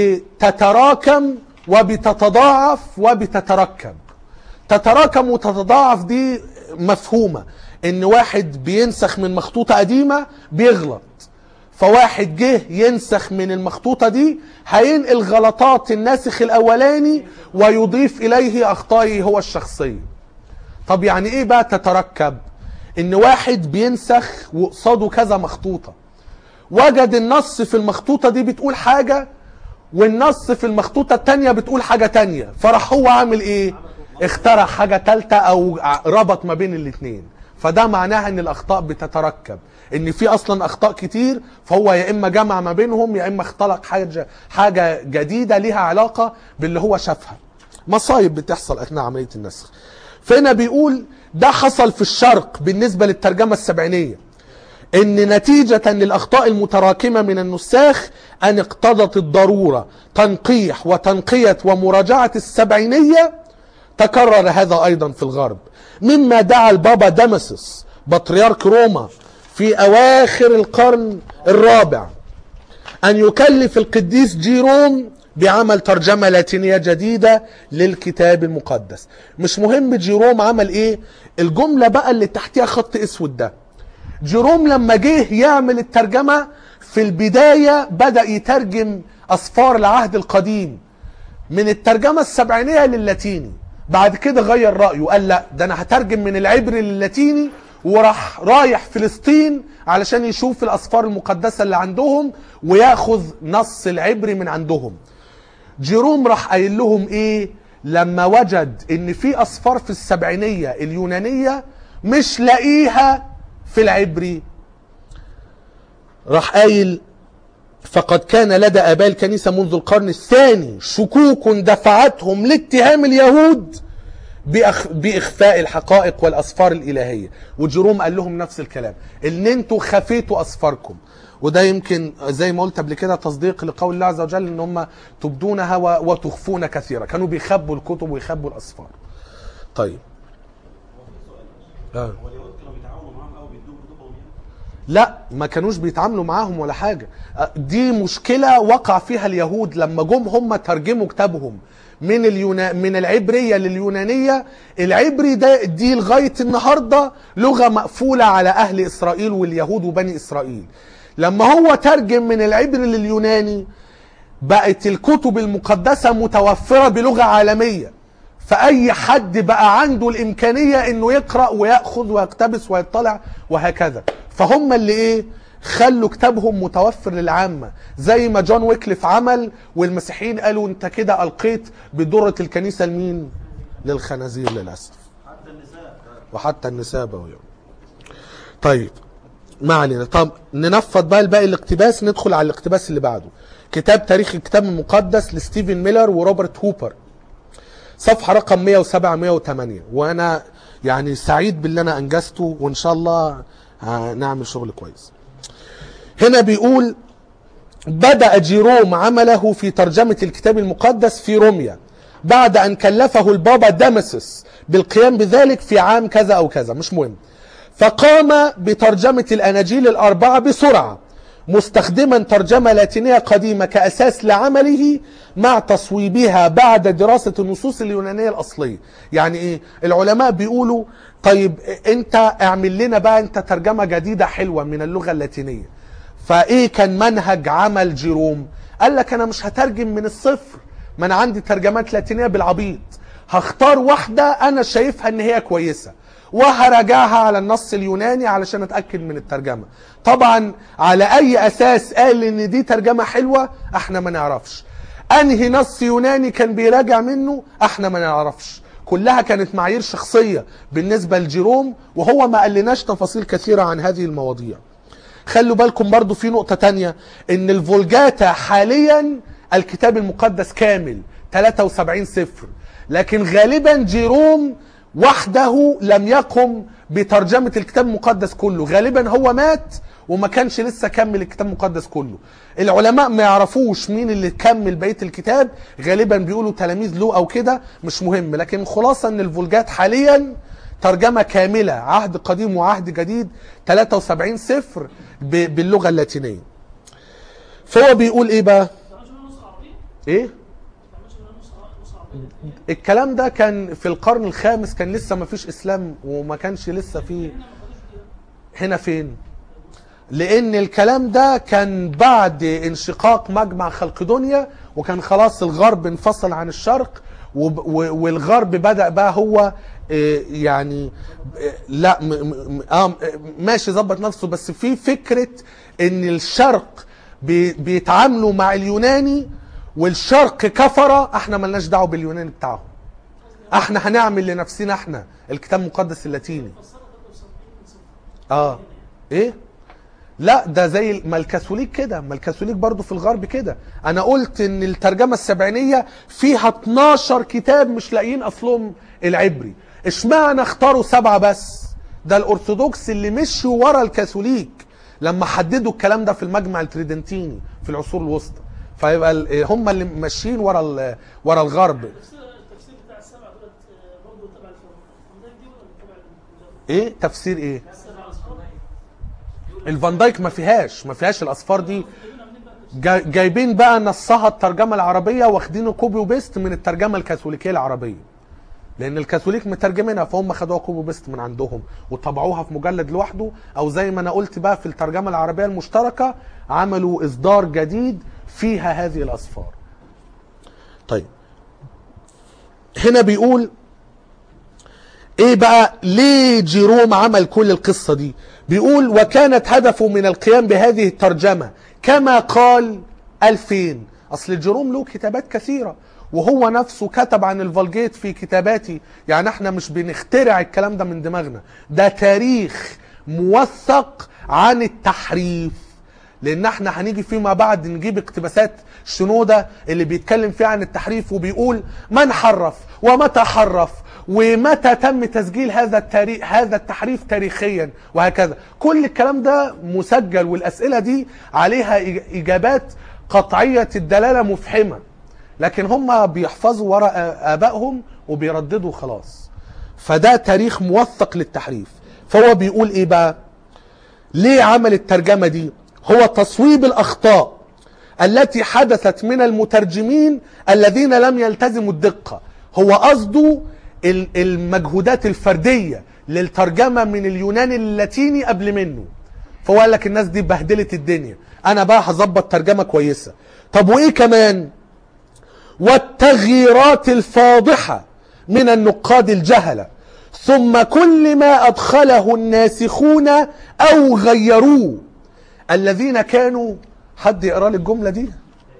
بتتراكم وبتتضاعف وبتتركب تتراكم وتتضاعف دي مفهومة ان واحد بينسخ من مخطوطة قديمة بيغلط فواحد جه ينسخ من المخطوطة دي هينقل غلطات الناسخ الأولاني ويضيف إليه أخطائه هو الشخصية طب يعني إيه بقى تتركب إن واحد بينسخ وقصاده كذا مخطوطة وجد النص في المخطوطة دي بتقول حاجة والنص في المخطوطة التانية بتقول حاجة تانية فراح هو عامل ايه اخترع حاجة تالتة او ع- ربط ما بين الاتنين فده معناها ان الاخطاء بتتركب ان في اصلا اخطاء كتير فهو يا اما جمع ما بينهم يا اما اختلق حاجة حاجة جديدة ليها علاقة باللي هو شافها مصايب بتحصل اثناء عملية النسخ فهنا بيقول ده حصل في الشرق بالنسبة للترجمة السبعينية ان نتيجة للاخطاء المتراكمة من النساخ ان اقتضت الضرورة تنقيح وتنقية ومراجعة السبعينية تكرر هذا ايضا في الغرب مما دعا البابا دامسس بطريرك روما في اواخر القرن الرابع أن يكلف القديس جيروم بعمل ترجمة لاتينية جديدة للكتاب المقدس مش مهم جيروم عمل ايه الجملة بقى اللي تحتها خط اسود ده جيروم لما جه يعمل الترجمة في البداية بدأ يترجم أسفار العهد القديم من الترجمة السبعينية للاتيني بعد كده غير رأيه قال لا ده أنا هترجم من العبري للاتيني وراح رايح فلسطين علشان يشوف الأسفار المقدسة اللي عندهم وياخذ نص العبري من عندهم جيروم راح قايل لهم ايه لما وجد ان في اسفار في السبعينية اليونانية مش لاقيها في العبري راح قايل فقد كان لدى اباء الكنيسة منذ القرن الثاني شكوك دفعتهم لاتهام اليهود بأخ... بإخفاء الحقائق والأسفار الإلهية وجيروم قال لهم نفس الكلام إن أنتوا خفيتوا أسفاركم وده يمكن زي ما قلت قبل كده تصديق لقول الله عز وجل ان هم تبدونها و- وتخفون كثيرا كانوا بيخبوا الكتب ويخبوا الاسفار طيب آه. هو اليهود كانوا بيتعاونوا معاهم قوي بيدوهم كتبهم يعني لا ما كانوش بيتعاملوا معاهم ولا حاجة أه، دي مشكلة وقع فيها اليهود لما جم هم ترجموا كتابهم من اليونا... من العبرية لليونانية العبري ده دي لغاية النهاردة لغة مقفولة على أهل إسرائيل واليهود وبني إسرائيل لما هو ترجم من العبري لليوناني بقت الكتب المقدسة متوفرة بلغة عالمية فأي حد بقى عنده الإمكانية إنه يقرأ ويأخذ ويقتبس ويطلع وهكذا فهم اللي إيه خلوا كتابهم متوفر للعامة زي ما جون ويكليف عمل والمسيحيين قالوا انت كده ألقيت بدرة الكنيسة لمين للخنازير للأسف حتى النساء وحتى النساء بقوا يوم. طيب ما علينا طب ننفض بقى الباقي الاقتباس ندخل على الاقتباس اللي بعده كتاب تاريخ الكتاب المقدس لستيفن ميلر وروبرت هوبر صفحة رقم 107 108 وانا يعني سعيد باللي انا انجزته وان شاء الله هنعمل شغل كويس هنا بيقول بدأ جيروم عمله في ترجمة الكتاب المقدس في روميا بعد أن كلفه البابا دامسس بالقيام بذلك في عام كذا أو كذا مش مهم فقام بترجمة الأناجيل الأربعة بسرعة مستخدما ترجمة لاتينية قديمة كأساس لعمله مع تصويبها بعد دراسة النصوص اليونانية الأصلية يعني إيه العلماء بيقولوا طيب انت اعمل لنا بقى انت ترجمة جديدة حلوة من اللغة اللاتينية فايه كان منهج عمل جيروم قال لك انا مش هترجم من الصفر ما انا عندي ترجمات لاتينية بالعبيط هختار واحدة انا شايفها ان هي كويسة وهراجعها على النص اليوناني علشان اتاكد من الترجمه طبعا على اي اساس قال ان دي ترجمه حلوه احنا ما نعرفش انهي نص يوناني كان بيراجع منه احنا ما نعرفش كلها كانت معايير شخصيه بالنسبه لجيروم وهو ما قالناش تفاصيل كثيره عن هذه المواضيع خلوا بالكم برضو في نقطة تانية ان الفولجاتا حاليا الكتاب المقدس كامل 73 سفر لكن غالبا جيروم وحده لم يقم بترجمة الكتاب المقدس كله غالبا هو مات وما كانش لسه كمل الكتاب المقدس كله العلماء ما يعرفوش مين اللي كمل بقية الكتاب غالبا بيقولوا تلاميذ له او كده مش مهم لكن خلاصة ان الفولجات حاليا ترجمة كاملة عهد قديم وعهد جديد 73 سفر ب- باللغة اللاتينية فهو بيقول ايه بقى ايه الكلام ده كان في القرن الخامس كان لسه ما فيش اسلام وما كانش لسه في هنا فين لان الكلام ده كان بعد انشقاق مجمع خلقدونيا وكان خلاص الغرب انفصل عن الشرق وب- و- والغرب بدا بقى هو آه، يعني آه، لا م- م- اه ماشي ظبط نفسه بس في فكره ان الشرق بي- بيتعاملوا مع اليوناني والشرق كفره احنا ملناش دعوه باليوناني بتاعهم احنا هنعمل لنفسنا احنا الكتاب المقدس اللاتيني اه ايه لا ده زي ما الكاثوليك كده ما الكاثوليك برضو في الغرب كده انا قلت ان الترجمه السبعينيه فيها 12 كتاب مش لاقيين اصلهم العبري اشمعنى اختاروا سبعه بس ده الارثوذكس اللي مشوا ورا الكاثوليك لما حددوا الكلام ده في المجمع التريدنتيني في العصور الوسطى فيبقى ال- هم اللي ماشيين ورا ال- ورا الغرب التفسير التفسير بتاع السبعه دولت آه، برضه تبع الفان دايك دي ولا تبع ال- ايه تفسير ايه السبع اصفار الفان دايك ما فيهاش ما فيهاش الاصفار دي جا- جايبين بقى نصها الترجمه العربيه واخدينه كوبي وبيست من الترجمه الكاثوليكيه العربيه لان الكاثوليك مترجمينها فهم خدوها كوبي وبيست من عندهم وطبعوها في مجلد لوحده او زي ما انا قلت بقى في الترجمه العربيه المشتركه عملوا اصدار جديد فيها هذه الاصفار طيب هنا بيقول ايه بقى ليه جيروم عمل كل القصة دي بيقول وكانت هدفه من القيام بهذه الترجمة كما قال ألفين أصل جيروم له كتابات كثيرة وهو نفسه كتب عن الفولجيت في كتاباتي يعني احنا مش بنخترع الكلام ده من دماغنا ده تاريخ موثق عن التحريف لان احنا هنيجي فيما بعد نجيب اقتباسات شنودة اللي بيتكلم فيها عن التحريف وبيقول من حرف ومتى حرف ومتى تم تسجيل هذا التاريخ هذا التحريف تاريخيا وهكذا كل الكلام ده مسجل والاسئله دي عليها إج- اجابات قطعيه الدلاله مفحمه لكن هم بيحفظوا وراء ابائهم وبيرددوا خلاص فده تاريخ موثق للتحريف فهو بيقول ايه بقى ليه عمل الترجمة دي هو تصويب الأخطاء التي حدثت من المترجمين الذين لم يلتزموا الدقة هو قصده ال- المجهودات الفردية للترجمة من اليوناني للاتيني قبل منه فهو قال لك الناس دي بهدلت الدنيا انا بقى هظبط ترجمة كويسة طب وايه كمان والتغييرات الفاضحة من النقاد الجهلة ثم كل ما أدخله الناسخون أو غيروه الذين كانوا حد يقرأ لي الجملة دي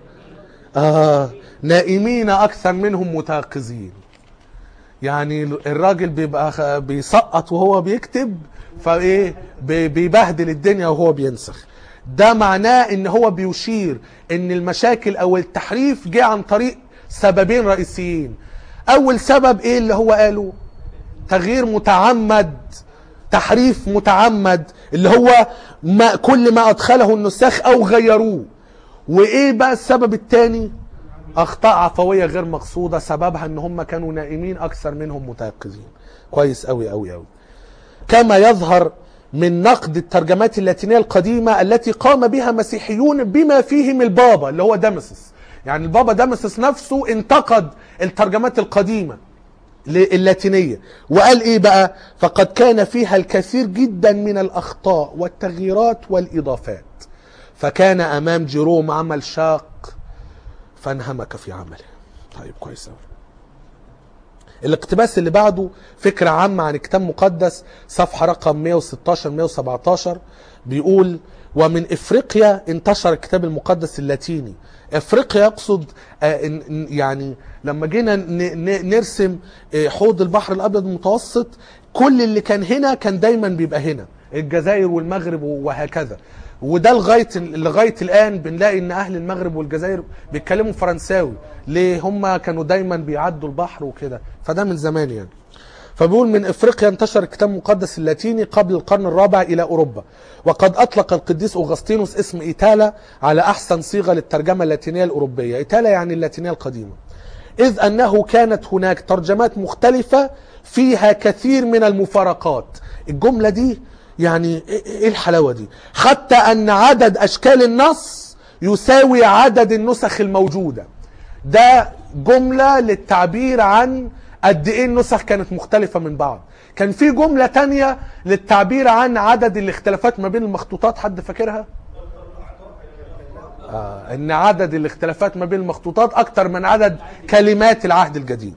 آه نائمين أكثر منهم متيقظين يعني الراجل بيبقى خ- بيسقط وهو بيكتب فايه بي- بيبهدل الدنيا وهو بينسخ ده معناه ان هو بيشير ان المشاكل او التحريف جه عن طريق سببين رئيسيين اول سبب ايه اللي هو قاله تغيير متعمد تحريف متعمد اللي هو ما كل ما ادخله النساخ او غيروه وايه بقى السبب الثاني اخطاء عفويه غير مقصوده سببها ان هم كانوا نائمين اكثر منهم متيقظين كويس قوي قوي قوي كما يظهر من نقد الترجمات اللاتينية القديمة التي قام بها مسيحيون بما فيهم البابا اللي هو دامسس يعني البابا دامسس نفسه انتقد الترجمات القديمة اللاتينية وقال ايه بقى فقد كان فيها الكثير جدا من الاخطاء والتغييرات والاضافات فكان امام جيروم عمل شاق فانهمك في عمله طيب كويس أوي. الاقتباس اللي بعده فكرة عامة عن كتاب مقدس صفحة رقم 116 117 بيقول ومن افريقيا انتشر الكتاب المقدس اللاتيني افريقيا يقصد آه، إن- إن- يعني لما جينا ن- ن- نرسم آه، حوض البحر الابيض المتوسط كل اللي كان هنا كان دايما بيبقى هنا الجزائر والمغرب وهكذا وده لغايه لغايه الان بنلاقي ان اهل المغرب والجزائر بيتكلموا فرنساوي ليه هم كانوا دايما بيعدوا البحر وكده فده من زمان يعني فبيقول من افريقيا انتشر الكتاب المقدس اللاتيني قبل القرن الرابع الى اوروبا وقد اطلق القديس اوغسطينوس اسم ايتالا على احسن صيغه للترجمه اللاتينيه الاوروبيه ايتالا يعني اللاتينيه القديمه اذ انه كانت هناك ترجمات مختلفه فيها كثير من المفارقات الجمله دي يعني ايه إيه الحلاوه دي حتى ان عدد اشكال النص يساوي عدد النسخ الموجوده ده جملة للتعبير عن قد ايه النسخ كانت مختلفة من بعض كان في جملة تانية للتعبير عن عدد الاختلافات ما بين المخطوطات حد فاكرها آه ان عدد الاختلافات ما بين المخطوطات اكتر من عدد كلمات العهد الجديد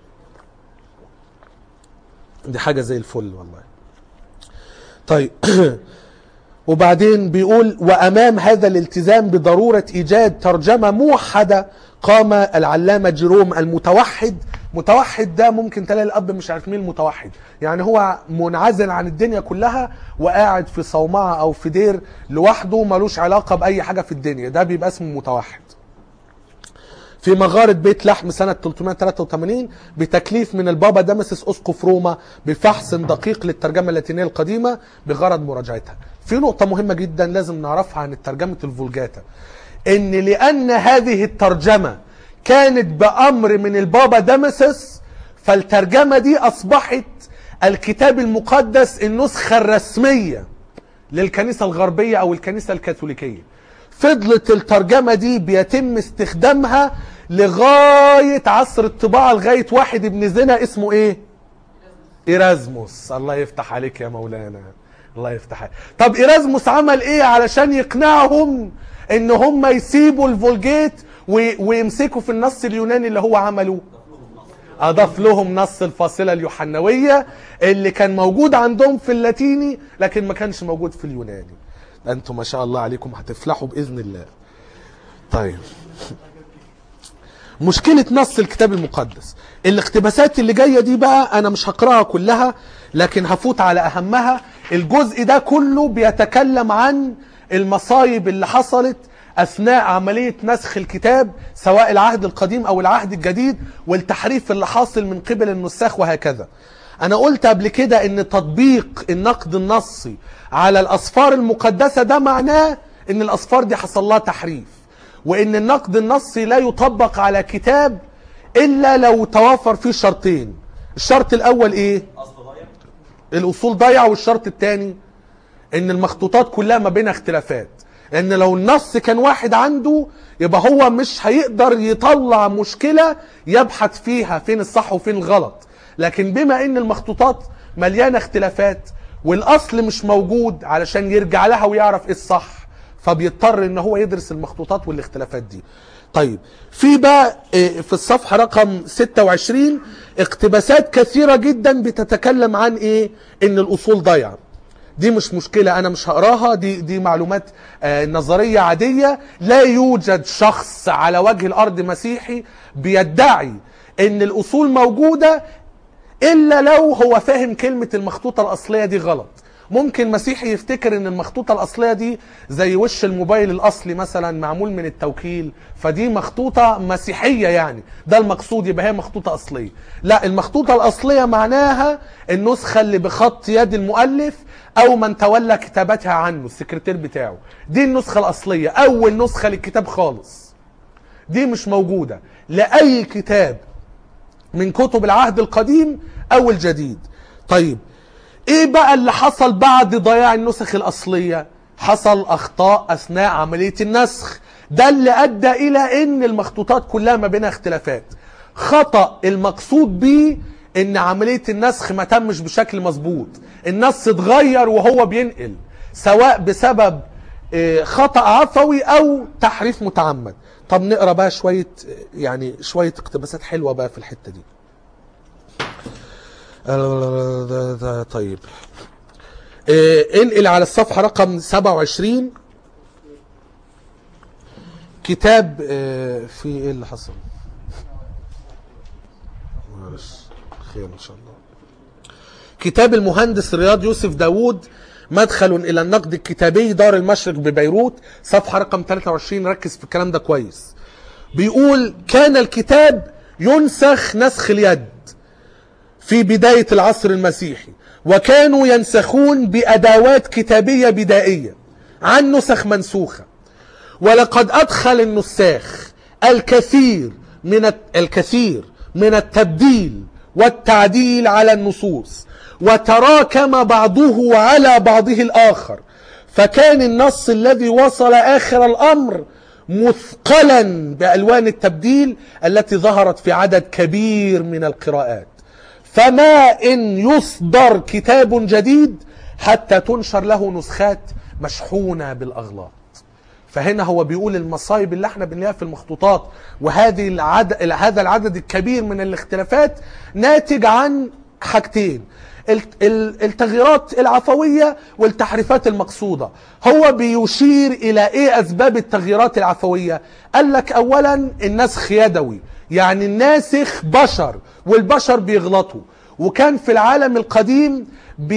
دي حاجة زي الفل والله طيب وبعدين بيقول وامام هذا الالتزام بضروره ايجاد ترجمه موحده قام العلامه جيروم المتوحد متوحد ده ممكن تلاقي الاب مش عارف مين المتوحد يعني هو منعزل عن الدنيا كلها وقاعد في صومعه او في دير لوحده ملوش علاقه باي حاجه في الدنيا ده بيبقى اسمه متوحد في مغارة بيت لحم سنة 383 بتكليف من البابا دامسس أسقف روما بفحص دقيق للترجمة اللاتينية القديمة بغرض مراجعتها في نقطة مهمة جدا لازم نعرفها عن ترجمة الفولجاتا ان لأن هذه الترجمة كانت بأمر من البابا دامسس فالترجمة دي أصبحت الكتاب المقدس النسخة الرسمية للكنيسة الغربية أو الكنيسة الكاثوليكية فضلت الترجمة دي بيتم استخدامها لغاية عصر الطباعة لغاية واحد ابن زنا اسمه ايه إيرازموس الله يفتح عليك يا مولانا الله يفتح عليك طب إيرازموس عمل ايه علشان يقنعهم ان هم يسيبوا الفولجيت وي- ويمسكوا في النص اليوناني اللي هو عمله اضاف لهم نص الفاصله اليوحنويه اللي كان موجود عندهم في اللاتيني لكن ما كانش موجود في اليوناني انتم ما شاء الله عليكم هتفلحوا باذن الله طيب مشكلة نص الكتاب المقدس الاقتباسات اللي جاية دي بقى أنا مش هقرأها كلها لكن هفوت على أهمها الجزء ده كله بيتكلم عن المصايب اللي حصلت أثناء عملية نسخ الكتاب سواء العهد القديم أو العهد الجديد والتحريف اللي حاصل من قبل النساخ وهكذا أنا قلت قبل كده إن تطبيق النقد النصي على الأسفار المقدسة ده معناه إن الأسفار دي حصل لها تحريف وان النقد النصي لا يطبق على كتاب الا لو توافر فيه شرطين الشرط الاول ايه الاصول ضايعه والشرط الثاني ان المخطوطات كلها ما بينها اختلافات لان لو النص كان واحد عنده يبقى هو مش هيقدر يطلع مشكله يبحث فيها فين الصح وفين الغلط لكن بما ان المخطوطات مليانه اختلافات والاصل مش موجود علشان يرجع لها ويعرف ايه الصح فبيضطر ان هو يدرس المخطوطات والاختلافات دي طيب في بقى آه، في الصفحة رقم 26 اقتباسات كثيرة جدا بتتكلم عن ايه ان الاصول ضايعة دي مش مشكلة انا مش هقراها دي دي معلومات آه، نظرية عادية لا يوجد شخص على وجه الارض مسيحي بيدعي ان الاصول موجودة الا لو هو فاهم كلمة المخطوطة الاصلية دي غلط ممكن مسيحي يفتكر ان المخطوطة الاصلية دي زي وش الموبايل الاصلي مثلا معمول من التوكيل فدي مخطوطة مسيحية يعني ده المقصود يبقى هي مخطوطة اصلية لا المخطوطة الاصلية معناها النسخة اللي بخط يد المؤلف او من تولى كتابتها عنه السكرتير بتاعه دي النسخة الاصلية اول نسخة للكتاب خالص دي مش موجودة لأي كتاب من كتب العهد القديم أو الجديد طيب ايه بقى اللي حصل بعد ضياع النسخ الاصليه حصل اخطاء اثناء عمليه النسخ ده اللي ادى الى ان المخطوطات كلها ما بينها اختلافات خطا المقصود بيه ان عمليه النسخ ما تمش بشكل مظبوط النص اتغير وهو بينقل سواء بسبب آه، خطا عفوي او تحريف متعمد طب نقرا بقى شويه آه، يعني شويه اقتباسات حلوه بقى في الحته دي طيب آه، انقل على الصفحة رقم 27 كتاب آه، في ايه اللي حصل معلش خير ان شاء الله كتاب المهندس رياض يوسف داوود مدخل الى النقد الكتابي دار المشرق ببيروت صفحة رقم 23 ركز في الكلام ده كويس بيقول كان الكتاب ينسخ نسخ اليد في بداية العصر المسيحي وكانوا ينسخون بأدوات كتابية بدائية عن نسخ منسوخة ولقد أدخل النساخ الكثير من الت- الكثير من التبديل والتعديل على النصوص وتراكم بعضه على بعضه الآخر فكان النص الذي وصل آخر الأمر مثقلا بألوان التبديل التي ظهرت في عدد كبير من القراءات فما إن يصدر كتاب جديد حتى تنشر له نسخات مشحونة بالأغلاط فهنا هو بيقول المصايب اللي احنا بنلاقيها في المخطوطات وهذه العدد هذا العدد الكبير من الاختلافات ناتج عن حاجتين الت- ال- التغييرات العفوية والتحريفات المقصودة هو بيشير إلى إيه أسباب التغييرات العفوية قال لك أولا النسخ يدوي يعني الناسخ بشر والبشر بيغلطوا وكان في العالم القديم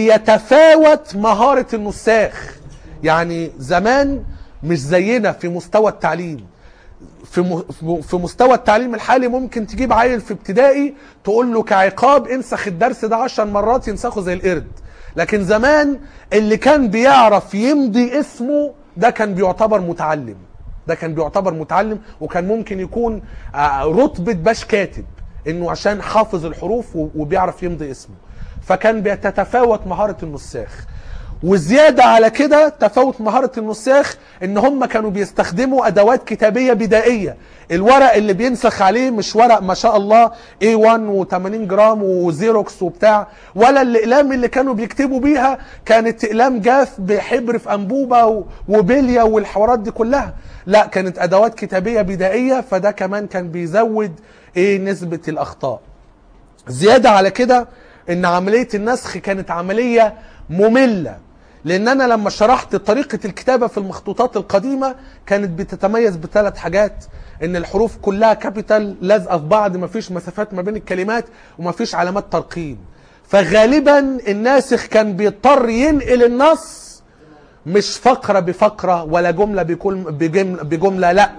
بيتفاوت مهارة النساخ يعني زمان مش زينا في مستوى التعليم في م- في مستوى التعليم الحالي ممكن تجيب عيل في ابتدائي تقول له كعقاب انسخ الدرس ده عشر مرات ينسخه زي القرد لكن زمان اللي كان بيعرف يمضي اسمه ده كان بيعتبر متعلم ده كان بيعتبر متعلم وكان ممكن يكون آه، رتبة باش كاتب انه عشان حافظ الحروف و- وبيعرف يمضي اسمه فكان بتتفاوت مهارة النساخ وزيادة على كده تفاوت مهارة النساخ ان هم كانوا بيستخدموا ادوات كتابية بدائية الورق اللي بينسخ عليه مش ورق ما شاء الله A1 و80 جرام وزيروكس وبتاع ولا الاقلام اللي كانوا بيكتبوا بيها كانت اقلام جاف بحبر في انبوبة و- وبلية والحوارات دي كلها لا كانت ادوات كتابية بدائية فده كمان كان بيزود ايه نسبة الاخطاء زيادة على كده ان عملية النسخ كانت عملية مملة لان انا لما شرحت طريقة الكتابة في المخطوطات القديمة كانت بتتميز بثلاث حاجات ان الحروف كلها كابيتال لازقة في بعض مفيش مسافات ما بين الكلمات ومفيش علامات ترقيم فغالبا الناسخ كان بيضطر ينقل النص مش فقرة بفقرة ولا جملة بكل بجملة, بجملة لا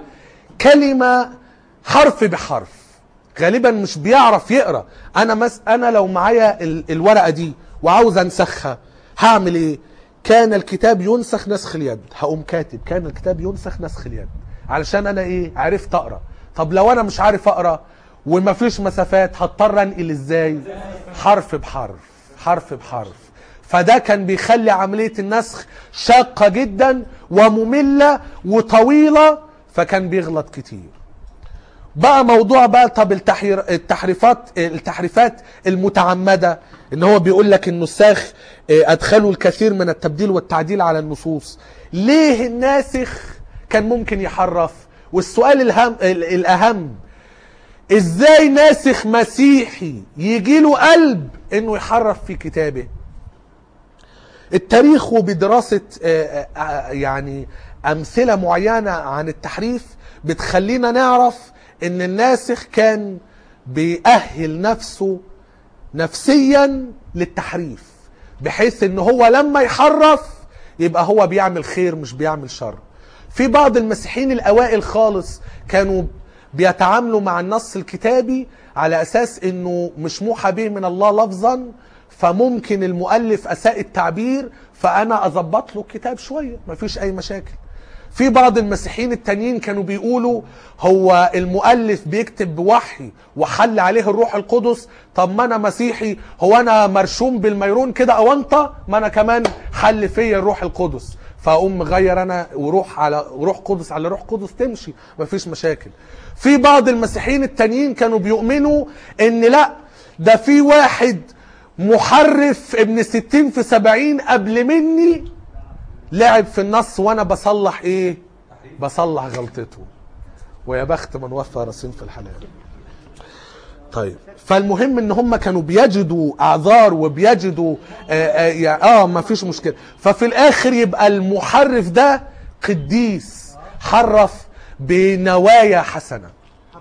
كلمة حرف بحرف غالبا مش بيعرف يقرا انا مس انا لو معايا ال- الورقه دي وعاوز انسخها هعمل ايه كان الكتاب ينسخ نسخ اليد هقوم كاتب كان الكتاب ينسخ نسخ اليد علشان انا ايه عرفت اقرا طب لو انا مش عارف اقرا ومفيش مسافات هضطر انقل ازاي حرف بحرف حرف بحرف فده كان بيخلي عمليه النسخ شاقه جدا وممله وطويله فكان بيغلط كتير بقى موضوع بقى طب التحير التحريفات التحريفات المتعمده ان هو بيقول لك النساخ ادخلوا الكثير من التبديل والتعديل على النصوص ليه الناسخ كان ممكن يحرف والسؤال الهم ال- الاهم ازاي ناسخ مسيحي يجي له قلب انه يحرف في كتابه التاريخ وبدراسة آه، آه، يعني أمثلة معينة عن التحريف بتخلينا نعرف إن الناسخ كان بيأهل نفسه نفسيا للتحريف بحيث إن هو لما يحرف يبقى هو بيعمل خير مش بيعمل شر في بعض المسيحيين الأوائل خالص كانوا بيتعاملوا مع النص الكتابي على أساس إنه مش موحى به من الله لفظا فممكن المؤلف اساء التعبير فانا اظبط له الكتاب شويه مفيش اي مشاكل في بعض المسيحيين التانيين كانوا بيقولوا هو المؤلف بيكتب بوحي وحل عليه الروح القدس طب ما انا مسيحي هو انا مرشوم بالميرون كده او انت ما انا كمان حل فيا الروح القدس فاقوم مغير انا وروح على روح قدس على روح قدس تمشي مفيش مشاكل في بعض المسيحيين التانيين كانوا بيؤمنوا ان لا ده في واحد محرف ابن ستين في سبعين قبل مني لعب في النص وانا بصلح ايه بصلح غلطته ويا بخت من وفى رصين في الحلال طيب فالمهم ان هم كانوا بيجدوا اعذار وبيجدوا آه, آه, يعني اه ما فيش مشكله ففي الاخر يبقى المحرف ده قديس حرف بنوايا حسنه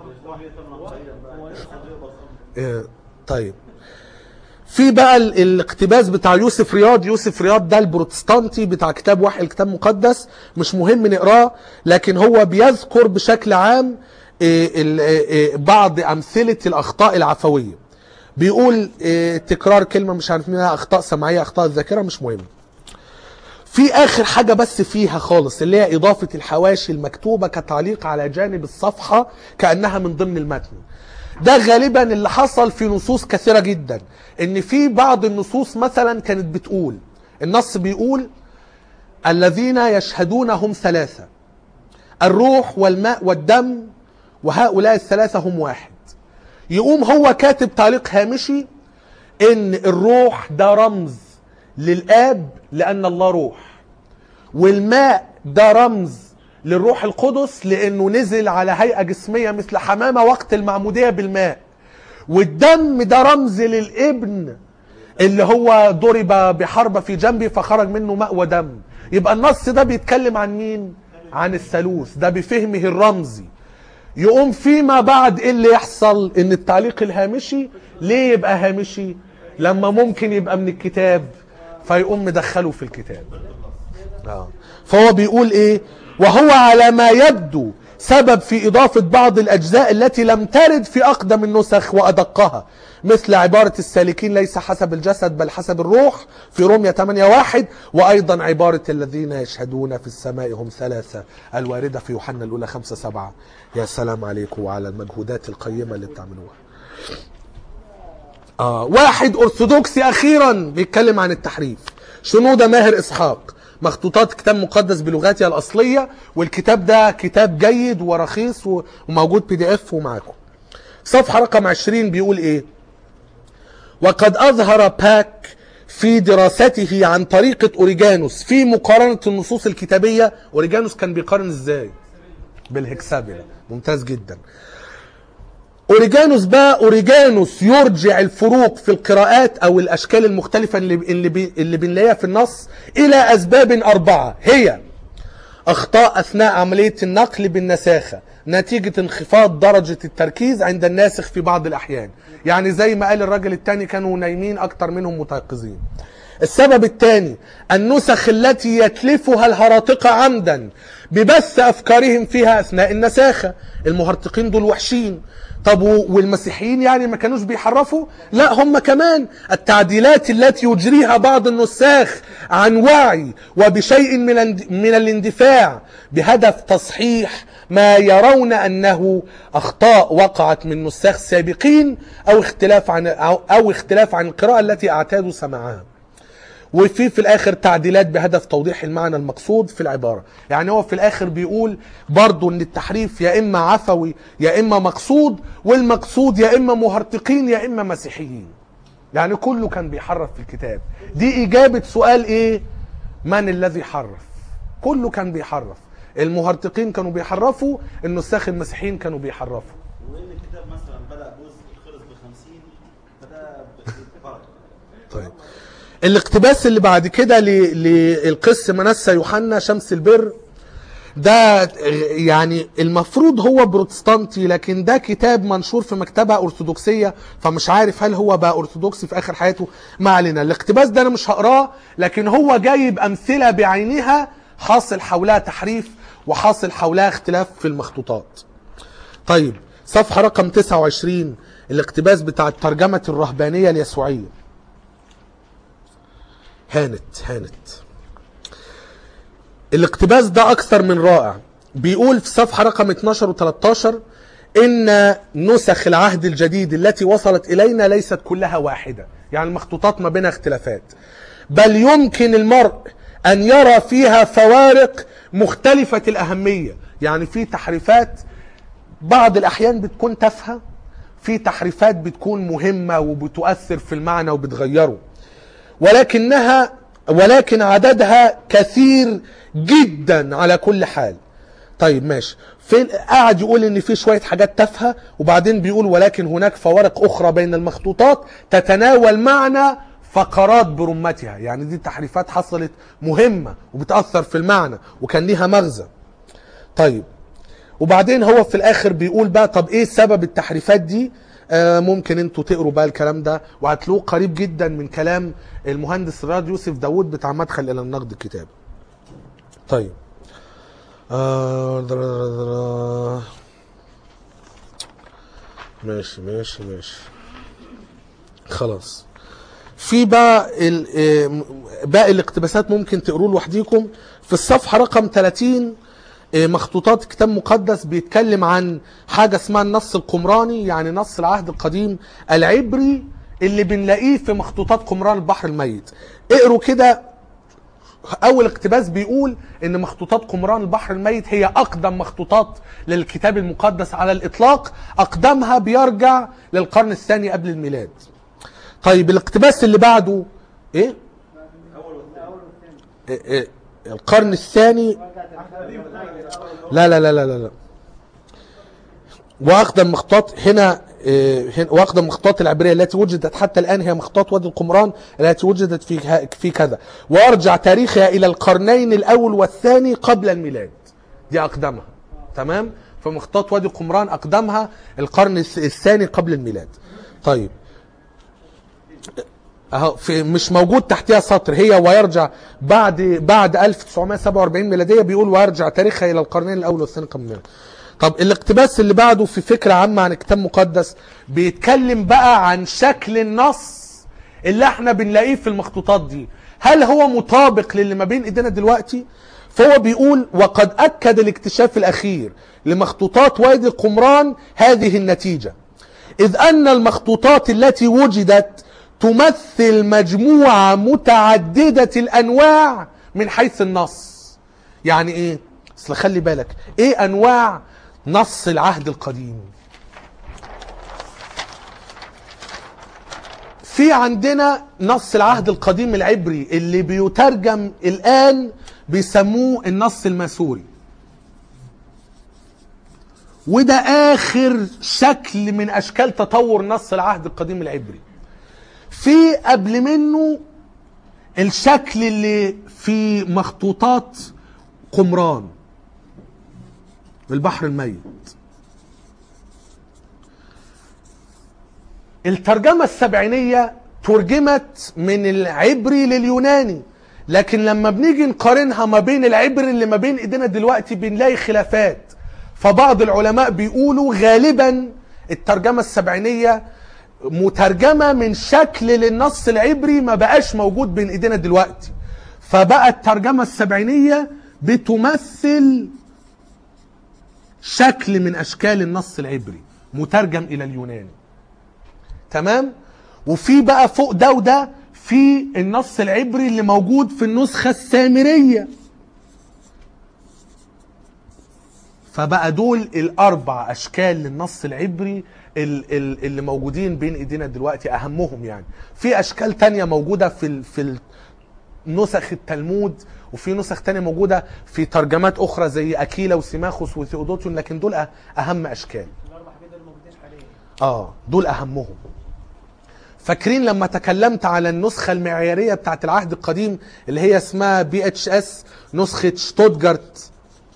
آه طيب في بقى ال- الاقتباس بتاع يوسف رياض يوسف رياض ده البروتستانتي بتاع كتاب وحي الكتاب مقدس مش مهم نقراه لكن هو بيذكر بشكل عام إيه، ال- إيه، بعض أمثلة الأخطاء العفوية بيقول إيه، تكرار كلمة مش عارف منها أخطاء سمعية أخطاء الذاكرة مش مهم في آخر حاجة بس فيها خالص اللي هي إضافة الحواشي المكتوبة كتعليق على جانب الصفحة كأنها من ضمن المتن ده غالبا اللي حصل في نصوص كثيرة جدا ان في بعض النصوص مثلا كانت بتقول النص بيقول الذين يشهدون هم ثلاثة الروح والماء والدم وهؤلاء الثلاثة هم واحد يقوم هو كاتب تعليق هامشي ان الروح ده رمز للآب لأن الله روح والماء ده رمز للروح القدس لأنه نزل على هيئة جسمية مثل حمامة وقت المعمودية بالماء والدم ده رمز للابن اللي هو ضرب بحربة في جنبه فخرج منه ماء ودم يبقى النص ده بيتكلم عن مين عن الثالوث ده بفهمه الرمزي يقوم فيما بعد ايه اللي يحصل ان التعليق الهامشي ليه يبقى هامشي لما ممكن يبقى من الكتاب فيقوم مدخله في الكتاب آه. فهو بيقول ايه وهو على ما يبدو سبب في إضافة بعض الأجزاء التي لم ترد في أقدم النسخ وأدقها مثل عبارة السالكين ليس حسب الجسد بل حسب الروح في رومية 8 واحد وأيضا عبارة الذين يشهدون في السماء هم ثلاثة الواردة في يوحنا الأولى 5 7 يا سلام عليكم وعلى المجهودات القيمة اللي بتعملوها آه واحد أرثوذكسي أخيرا بيتكلم عن التحريف شنودة ماهر إسحاق مخطوطات كتاب مقدس بلغتها الأصلية والكتاب ده كتاب جيد ورخيص و- وموجود بي دي اف ومعاكم صفحة رقم 20 بيقول ايه وقد أظهر باك في دراسته عن طريقة أوريجانوس في مقارنة النصوص الكتابية أوريجانوس كان بيقارن ازاي بالهكسابيلا ممتاز جدا اوريجانوس بقى اوريجانوس يرجع الفروق في القراءات او الاشكال المختلفه اللي اللي, بي اللي بنلاقيها في النص الى اسباب اربعه هي اخطاء اثناء عمليه النقل بالنساخه نتيجه انخفاض درجه التركيز عند الناسخ في بعض الاحيان يعني زي ما قال الراجل التاني كانوا نايمين اكتر منهم متيقظين السبب الثاني النسخ التي يتلفها الهراطقة عمدا ببث أفكارهم فيها أثناء النساخة المهرطقين دول وحشين طب و- والمسيحيين يعني ما كانوش بيحرفوا لا هم كمان التعديلات التي يجريها بعض النساخ عن وعي وبشيء من الاند- من الاندفاع بهدف تصحيح ما يرون انه اخطاء وقعت من نساخ سابقين او اختلاف عن او, أو اختلاف عن القراءه التي اعتادوا سماعها وفي في الاخر تعديلات بهدف توضيح المعنى المقصود في العباره يعني هو في الاخر بيقول برضو ان التحريف يا اما عفوي يا اما مقصود والمقصود يا اما مهرطقين يا اما مسيحيين يعني كله كان بيحرف في الكتاب دي اجابه سؤال ايه من الذي حرف كله كان بيحرف المهرطقين كانوا بيحرفوا النساخ المسيحيين كانوا بيحرفوا وان الكتاب مثلا بدا جزء خلص ب 50 فده فرق طيب الاقتباس اللي بعد كده ل- للقس منسى يوحنا شمس البر ده يعني المفروض هو بروتستانتي لكن ده كتاب منشور في مكتبة أرثوذكسية فمش عارف هل هو بقى أرثوذكسي في آخر حياته ما علينا الاقتباس ده أنا مش هقراه لكن هو جايب أمثلة بعينها حاصل حولها تحريف وحاصل حولها اختلاف في المخطوطات طيب صفحة رقم 29 الاقتباس بتاع الترجمة الرهبانية اليسوعية هانت هانت الاقتباس ده اكثر من رائع بيقول في صفحة رقم 12 و13 ان نسخ العهد الجديد التي وصلت الينا ليست كلها واحدة يعني المخطوطات ما بينها اختلافات بل يمكن المرء ان يرى فيها فوارق مختلفة الاهمية يعني في تحريفات بعض الاحيان بتكون تافهة في تحريفات بتكون مهمة وبتؤثر في المعنى وبتغيره ولكنها ولكن عددها كثير جدا على كل حال طيب ماشي فين قاعد يقول ان في شويه حاجات تافهه وبعدين بيقول ولكن هناك فوارق اخرى بين المخطوطات تتناول معنى فقرات برمتها يعني دي تحريفات حصلت مهمه وبتاثر في المعنى وكان ليها مغزى طيب وبعدين هو في الاخر بيقول بقى طب ايه سبب التحريفات دي آه ممكن انتوا تقروا بقى الكلام ده وهتلاقوه قريب جدا من كلام المهندس رياض يوسف داوود بتاع مدخل الى النقد الكتاب طيب آه در- در- در- ماشي ماشي ماشي خلاص في بقى ال- آه، باقي الاقتباسات ممكن تقروه لوحديكم في الصفحه رقم 30 آه، مخطوطات كتاب مقدس بيتكلم عن حاجه اسمها النص القمراني يعني نص العهد القديم العبري اللي بنلاقيه في مخطوطات قمران البحر الميت اقروا كده اول اقتباس بيقول ان مخطوطات قمران البحر الميت هي اقدم مخطوطات للكتاب المقدس على الاطلاق اقدمها بيرجع للقرن الثاني قبل الميلاد طيب الاقتباس اللي بعده ايه إيه إيه القرن الثاني لا لا لا لا لا, لا. واقدم مخطوطات هنا إيه، هنا- واقدم المخطوطات العبريه التي وجدت حتى الان هي مخطوطات وادي القمران التي وجدت في في كذا وارجع تاريخها الى القرنين الاول والثاني قبل الميلاد دي اقدمها تمام فمخطوطات وادي القمران اقدمها القرن الث- الثاني قبل الميلاد طيب اهو في مش موجود تحتها سطر هي ويرجع بعد بعد 1947 ميلاديه بيقول ويرجع تاريخها الى القرنين الاول والثاني قبل الميلاد طب الاقتباس اللي بعده في فكره عامه عن الكتاب المقدس بيتكلم بقى عن شكل النص اللي احنا بنلاقيه في المخطوطات دي هل هو مطابق للي ما بين ايدينا دلوقتي فهو بيقول وقد اكد الاكتشاف الاخير لمخطوطات وادي القمران هذه النتيجه إذ أن المخطوطات التي وجدت تمثل مجموعة متعددة الأنواع من حيث النص يعني إيه؟ أصل خلي بالك إيه أنواع نص العهد القديم في عندنا نص العهد القديم العبري اللي بيترجم الآن بيسموه النص الماسوري وده اخر شكل من اشكال تطور نص العهد القديم العبري في قبل منه الشكل اللي في مخطوطات قمران البحر الميت الترجمة السبعينية ترجمت من العبري لليوناني لكن لما بنيجي نقارنها ما بين العبري اللي ما بين ايدينا دلوقتي بنلاقي خلافات فبعض العلماء بيقولوا غالبا الترجمة السبعينية مترجمة من شكل للنص العبري ما بقاش موجود بين ايدينا دلوقتي فبقى الترجمة السبعينية بتمثل شكل من اشكال النص العبري مترجم الى اليوناني تمام وفي بقى فوق ده وده في النص العبري اللي موجود في النسخة السامرية فبقى دول الاربع اشكال للنص العبري ال- ال- اللي موجودين بين ايدينا دلوقتي اهمهم يعني في اشكال تانية موجودة في ال- في ال- نسخ التلمود وفي نسخ تانية موجودة في ترجمات اخرى زي اكيلا وسيماخوس وثيودوتيون لكن دول أه- اهم اشكال الاربع حاجات دول موجودين حاليا اه دول اهمهم فاكرين لما تكلمت على النسخة المعيارية بتاعت العهد القديم اللي هي اسمها بي اتش اس نسخة شتوتجارت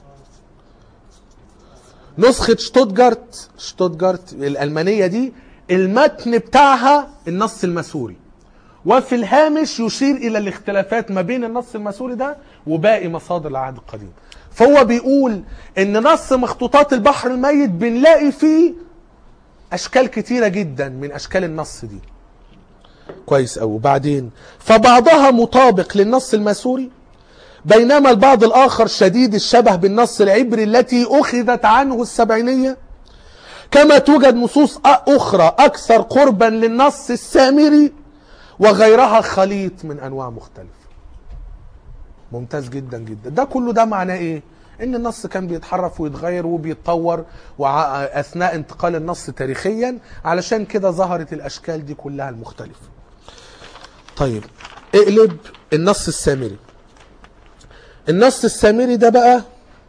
نسخة شتوتجارت شتوتجارت الألمانية دي المتن بتاعها النص الماسوري وفي الهامش يشير إلى الاختلافات ما بين النص الماسوري ده وباقي مصادر العهد القديم فهو بيقول ان نص مخطوطات البحر الميت بنلاقي فيه اشكال كتيره جدا من اشكال النص دي كويس قوي وبعدين فبعضها مطابق للنص الماسوري بينما البعض الآخر شديد الشبه بالنص العبري التي أخذت عنه السبعينية كما توجد نصوص أخرى أكثر قربا للنص السامري وغيرها خليط من أنواع مختلفة ممتاز جدا جدا ده كله ده معناه ايه ان النص كان بيتحرف ويتغير وبيتطور وع- اثناء انتقال النص تاريخيا علشان كده ظهرت الاشكال دي كلها المختلفه طيب اقلب النص السامري النص السامري ده بقى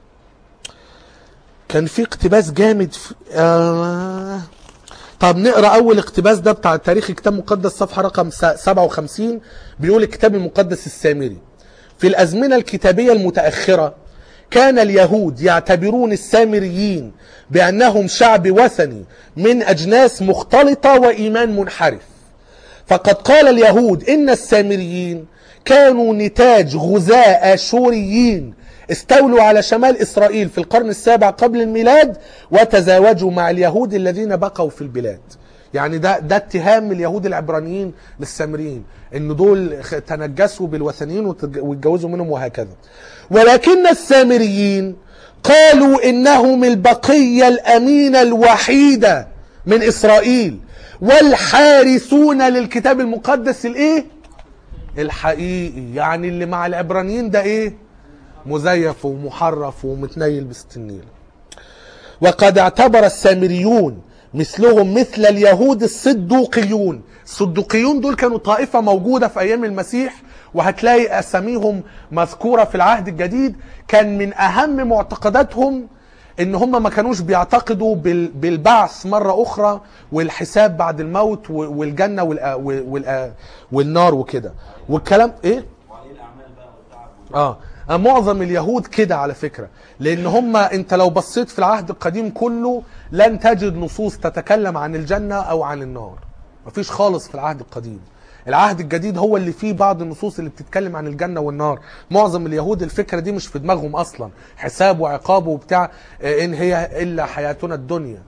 كان في اقتباس جامد في آه طب نقرا اول اقتباس ده بتاع تاريخ الكتاب المقدس صفحه رقم س- 57 بيقول الكتاب المقدس السامري في الازمنه الكتابيه المتاخره كان اليهود يعتبرون السامريين بانهم شعب وثني من اجناس مختلطه وايمان منحرف فقد قال اليهود ان السامريين كانوا نتاج غزاة اشوريين استولوا على شمال اسرائيل في القرن السابع قبل الميلاد وتزاوجوا مع اليهود الذين بقوا في البلاد يعني ده ده اتهام اليهود العبرانيين للسامريين ان دول خ- تنجسوا بالوثنيين وتج- واتجوزوا منهم وهكذا ولكن السامريين قالوا انهم البقيه الامينه الوحيده من اسرائيل والحارسون للكتاب المقدس الايه الحقيقي يعني اللي مع العبرانيين ده ايه مزيف ومحرف ومتنيل بستنيل وقد اعتبر السامريون مثلهم مثل اليهود الصدوقيون الصدوقيون دول كانوا طائفة موجودة في أيام المسيح وهتلاقي أساميهم مذكورة في العهد الجديد كان من أهم معتقداتهم ان هم ما كانوش بيعتقدوا بال- بالبعث مرة اخرى والحساب بعد الموت و- والجنة والأ- والأ- والنار وكده والكلام ايه وعليه الاعمال بقى والتعب اه آه، معظم اليهود كده على فكرة لان هم انت لو بصيت في العهد القديم كله لن تجد نصوص تتكلم عن الجنة او عن النار مفيش خالص في العهد القديم العهد الجديد هو اللي فيه بعض النصوص اللي بتتكلم عن الجنة والنار معظم اليهود الفكرة دي مش في دماغهم اصلا حساب وعقاب وبتاع آه، ان هي الا حياتنا الدنيا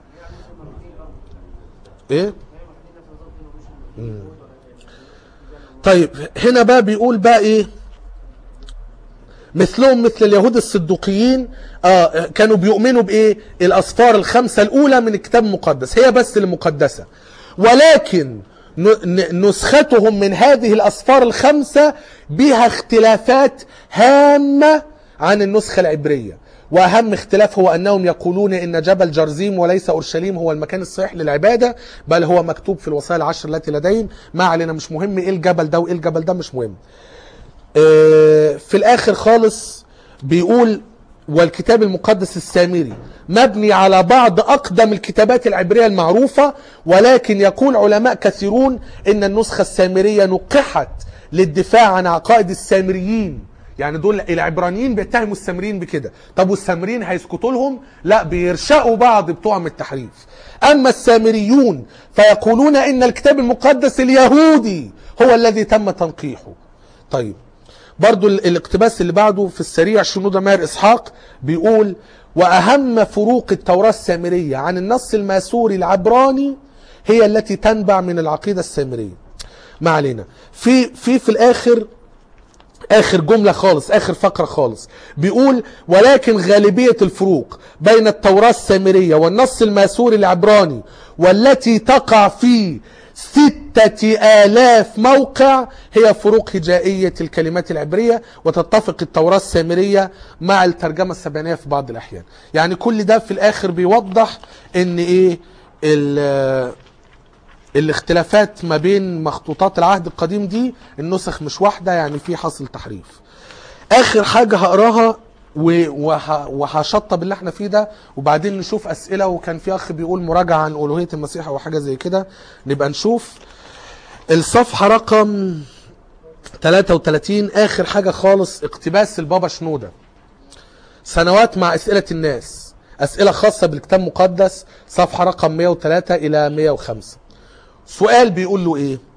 ايه مم. طيب هنا بقى بيقول بقى ايه مثلهم مثل اليهود الصدوقيين آه كانوا بيؤمنوا بايه الاصفار الخمسه الاولى من الكتاب المقدس هي بس اللي مقدسه ولكن ن- ن- نسختهم من هذه الاصفار الخمسه بها اختلافات هامه عن النسخه العبريه واهم اختلاف هو انهم يقولون ان جبل جرزيم وليس اورشليم هو المكان الصحيح للعباده بل هو مكتوب في الوصايا العشر التي لديهم ما علينا مش مهم ايه الجبل ده وايه الجبل ده مش مهم آه، في الاخر خالص بيقول والكتاب المقدس السامري مبني على بعض اقدم الكتابات العبريه المعروفه ولكن يقول علماء كثيرون ان النسخه السامريه نقحت للدفاع عن عقائد السامريين يعني دول العبرانيين بيتهموا السامريين بكده طب والسامريين هيسكتوا لهم لا بيرشقوا بعض بتوعم التحريف اما السامريون فيقولون ان الكتاب المقدس اليهودي هو الذي تم تنقيحه طيب برضو ال- الاقتباس اللي بعده في السريع شنودة ماهر إسحاق بيقول وأهم فروق التوراة السامرية عن النص الماسوري العبراني هي التي تنبع من العقيدة السامرية ما علينا في في في الآخر اخر جمله خالص اخر فقره خالص بيقول ولكن غالبيه الفروق بين التوراه السامريه والنص الماسوري العبراني والتي تقع في ستة آلاف موقع هي فروق هجائية الكلمات العبرية وتتفق التوراة السامرية مع الترجمة السبعينية في بعض الأحيان يعني كل ده في الآخر بيوضح إن إيه ال- الاختلافات ما بين مخطوطات العهد القديم دي النسخ مش واحدة يعني في حصل تحريف اخر حاجة هقراها و- وه- وهشطب اللي احنا فيه ده وبعدين نشوف اسئلة وكان في اخ بيقول مراجعة عن الوهية المسيح او حاجة زي كده نبقى نشوف الصفحة رقم 33 اخر حاجة خالص اقتباس البابا شنودة سنوات مع اسئلة الناس اسئلة خاصة بالكتاب المقدس صفحة رقم 103 الى 105 سؤال بيقول له ايه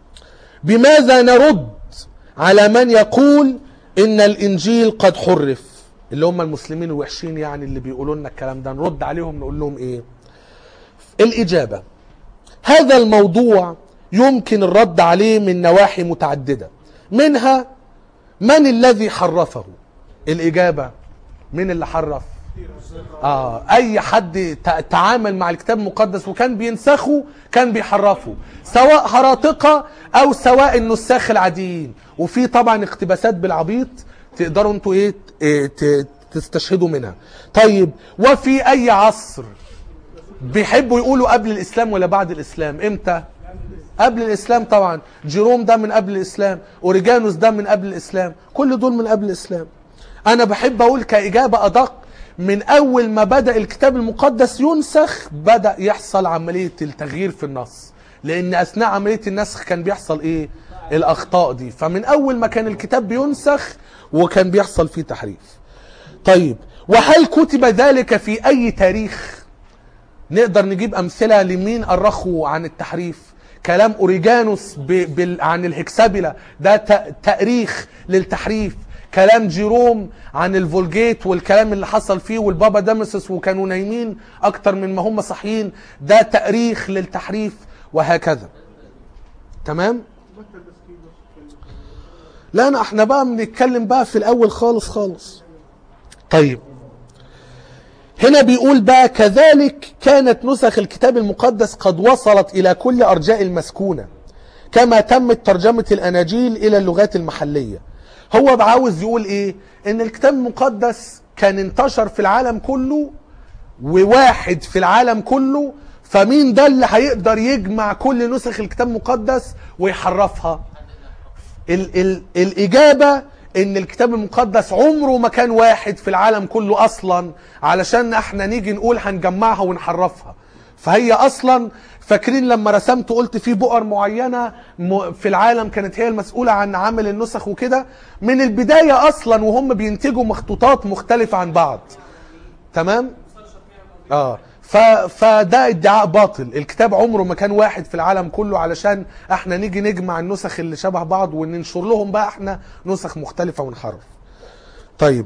بماذا نرد على من يقول ان الانجيل قد حرف اللي هم المسلمين الوحشين يعني اللي بيقولوا لنا الكلام ده نرد عليهم نقول لهم ايه الاجابه هذا الموضوع يمكن الرد عليه من نواحي متعدده منها من الذي حرفه الاجابه مين اللي حرف اه اي حد ت- تعامل مع الكتاب المقدس وكان بينسخه كان بيحرفه سواء هراطقه او سواء النساخ العاديين وفي طبعا اقتباسات بالعبيط تقدروا انتوا ايه إيه ت- تستشهدوا منها طيب وفي اي عصر بيحبوا يقولوا قبل الاسلام ولا بعد الاسلام امتى قبل الاسلام طبعا جيروم ده من قبل الاسلام اوريجانوس ده من قبل الاسلام كل دول من قبل الاسلام انا بحب اقول كاجابه ادق من اول ما بدا الكتاب المقدس ينسخ بدا يحصل عمليه التغيير في النص لان اثناء عمليه النسخ كان بيحصل ايه الاخطاء دي فمن اول ما كان الكتاب بينسخ وكان بيحصل فيه تحريف طيب وهل كتب ذلك في اي تاريخ نقدر نجيب امثله لمين ارخوا عن التحريف كلام اوريجانوس ب... بال... عن الهكسابيلا ده ت... تاريخ للتحريف كلام جيروم عن الفولجيت والكلام اللي حصل فيه والبابا دامسس وكانوا نايمين اكتر من ما هم صاحيين ده تاريخ للتحريف وهكذا تمام لا انا احنا بقى بنتكلم بقى في الاول خالص خالص طيب هنا بيقول بقى كذلك كانت نسخ الكتاب المقدس قد وصلت إلى كل أرجاء المسكونة كما تمت ترجمة الأناجيل إلى اللغات المحلية هو بقى عاوز يقول إيه إن الكتاب المقدس كان انتشر في العالم كله وواحد في العالم كله فمين ده اللي هيقدر يجمع كل نسخ الكتاب المقدس ويحرفها ال ال الإجابة إن الكتاب المقدس عمره ما كان واحد في العالم كله أصلا علشان احنا نيجي نقول هنجمعها ونحرفها فهي أصلا فاكرين لما رسمت قلت في بؤر معينة م- في العالم كانت هي المسؤولة عن عمل النسخ وكده من البداية أصلا وهم بينتجوا مخطوطات مختلفة عن بعض تمام؟ اه ف... فده ادعاء باطل الكتاب عمره ما كان واحد في العالم كله علشان احنا نيجي نجمع النسخ اللي شبه بعض وننشر لهم بقى احنا نسخ مختلفة ونحرف طيب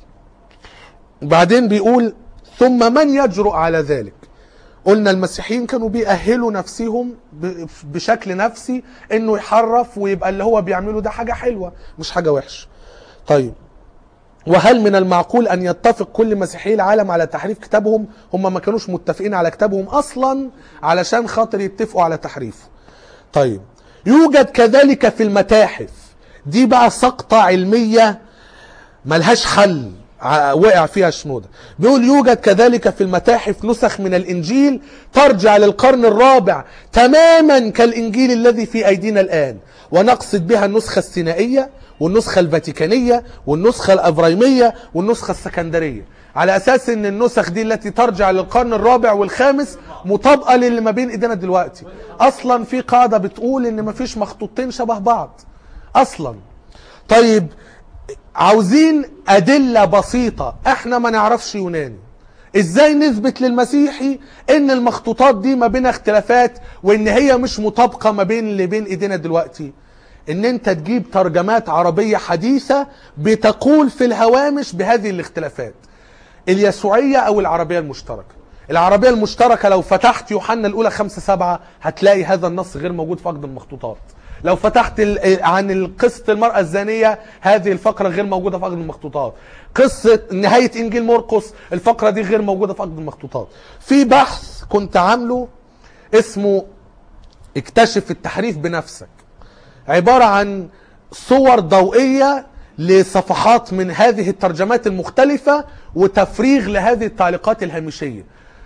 بعدين بيقول ثم من يجرؤ على ذلك قلنا المسيحيين كانوا بيأهلوا نفسهم ب- بشكل نفسي انه يحرف ويبقى اللي هو بيعمله ده حاجة حلوة مش حاجة وحشة طيب وهل من المعقول ان يتفق كل مسيحيي العالم على تحريف كتابهم هم ما كانوش متفقين على كتابهم اصلا علشان خاطر يتفقوا على تحريفه طيب يوجد كذلك في المتاحف دي بقى سقطة علمية ملهاش حل ع- وقع فيها شنودة بيقول يوجد كذلك في المتاحف نسخ من الإنجيل ترجع للقرن الرابع تماما كالإنجيل الذي في أيدينا الآن ونقصد بها النسخة السينائية والنسخة الفاتيكانية والنسخة الأبرايمية والنسخة السكندرية على أساس أن النسخ دي التي ترجع للقرن الرابع والخامس مطابقة للي ما بين إيدينا دلوقتي أصلا في قاعدة بتقول أن مفيش مخطوطين شبه بعض أصلا طيب عاوزين أدلة بسيطة احنا ما نعرفش يوناني ازاي نثبت للمسيحي ان المخطوطات دي ما بينها اختلافات وان هي مش مطابقة ما بين اللي بين ايدينا دلوقتي ان انت تجيب ترجمات عربية حديثة بتقول في الهوامش بهذه الاختلافات اليسوعية او العربية المشتركة العربية المشتركة لو فتحت يوحنا الأولى خمسة سبعة هتلاقي هذا النص غير موجود في عقد المخطوطات لو فتحت ال- عن قصة المرأة الزانية هذه الفقرة غير موجودة في عقد المخطوطات قصة نهاية إنجيل مرقس الفقرة دي غير موجودة في عقد المخطوطات في بحث كنت عامله اسمه اكتشف التحريف بنفسك عبارة عن صور ضوئية لصفحات من هذه الترجمات المختلفة وتفريغ لهذه التعليقات الهامشية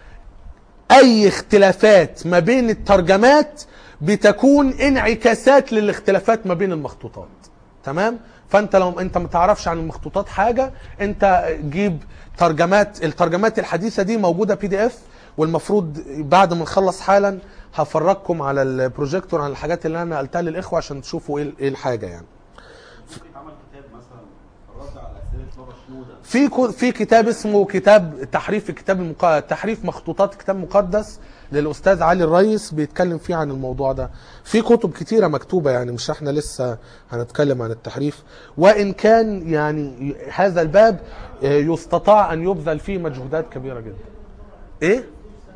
اي اختلافات ما بين الترجمات بتكون انعكاسات للاختلافات ما بين المخطوطات تمام فانت لو انت ما تعرفش عن المخطوطات حاجه انت جيب ترجمات الترجمات الحديثه دي موجوده بي دي اف والمفروض بعد ما نخلص حالا هفرجكم على البروجيكتور عن الحاجات اللي انا قلتها للاخوه عشان تشوفوا ايه ايه الحاجه يعني ممكن يتعمل كتاب مثلا الرد على اسئله بابا شنوده في كو- في كتاب اسمه كتاب تحريف الكتاب المق... تحريف مخطوطات كتاب مقدس للاستاذ علي الريس بيتكلم فيه عن الموضوع ده في كتب كتيره مكتوبه يعني مش احنا لسه هنتكلم عن التحريف وان كان يعني هذا الباب آه، يستطاع ان يبذل فيه مجهودات كبيره جدا ايه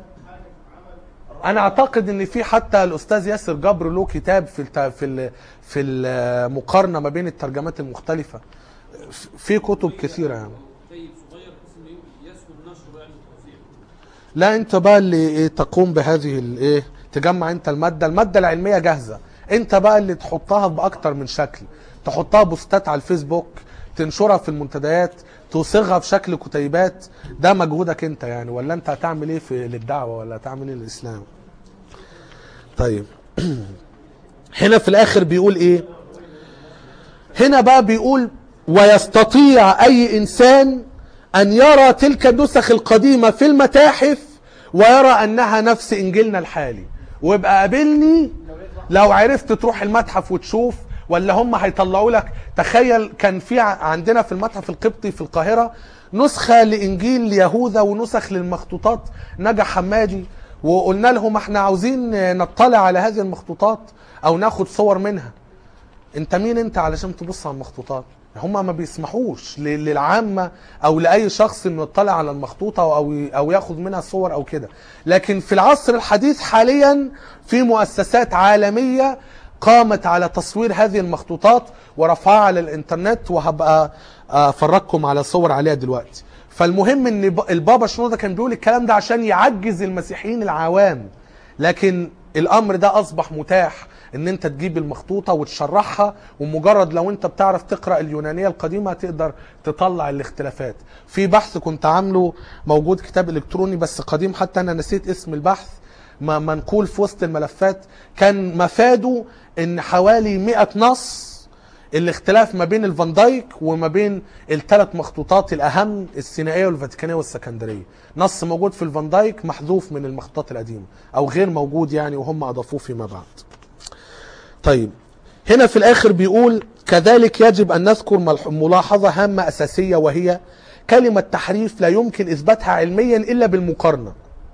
انا اعتقد ان في حتى الاستاذ ياسر جبر له كتاب في الت... في ال... في المقارنه ما بين الترجمات المختلفه في كتب كثيره يعني كتيب صغير بحيث انه يسهل نشره يعني وتوزيعه لا انت بقى اللي إيه تقوم بهذه الايه تجمع انت الماده الماده العلميه جاهزه انت بقى اللي تحطها باكتر من شكل تحطها بوستات على الفيسبوك تنشرها في المنتديات تصيغها في شكل كتيبات ده مجهودك انت يعني ولا انت هتعمل ايه في للدعوه ولا هتعمل ايه للاسلام طيب هنا في الاخر بيقول ايه هنا بقى بيقول ويستطيع اي انسان ان يرى تلك النسخ القديمه في المتاحف ويرى انها نفس انجيلنا الحالي ويبقى قابلني لو عرفت تروح المتحف وتشوف ولا هم هيطلعوا لك تخيل كان في ع- عندنا في المتحف القبطي في القاهره نسخه لانجيل يهوذا ونسخ للمخطوطات نجا حمادي وقلنا لهم احنا عاوزين نطلع على هذه المخطوطات او ناخد صور منها انت مين انت علشان تبص على المخطوطات هم ما بيسمحوش ل- للعامة او لاي شخص انه يطلع على المخطوطة او او ياخد منها صور او كده لكن في العصر الحديث حاليا في مؤسسات عالمية قامت على تصوير هذه المخطوطات ورفعها على الانترنت وهبقى افرجكم على صور عليها دلوقتي فالمهم ان ب- البابا شنودة كان بيقول الكلام ده عشان يعجز المسيحيين العوام لكن الامر ده اصبح متاح ان انت تجيب المخطوطه وتشرحها ومجرد لو انت بتعرف تقرا اليونانيه القديمه تقدر تطلع الاختلافات في بحث كنت عامله موجود كتاب الكتروني بس قديم حتى انا نسيت اسم البحث ما منقول في وسط الملفات كان مفاده ان حوالي 100 نص الاختلاف ما بين الفان دايك وما بين الثلاث مخطوطات الاهم السينائيه والفاتيكانيه والسكندريه نص موجود في الفان دايك محذوف من المخطوطات القديمه او غير موجود يعني وهم اضافوه فيما بعد طيب هنا في الاخر بيقول كذلك يجب ان نذكر ملح- ملاحظه هامه اساسيه وهي كلمه تحريف لا يمكن اثباتها علميا الا بالمقارنه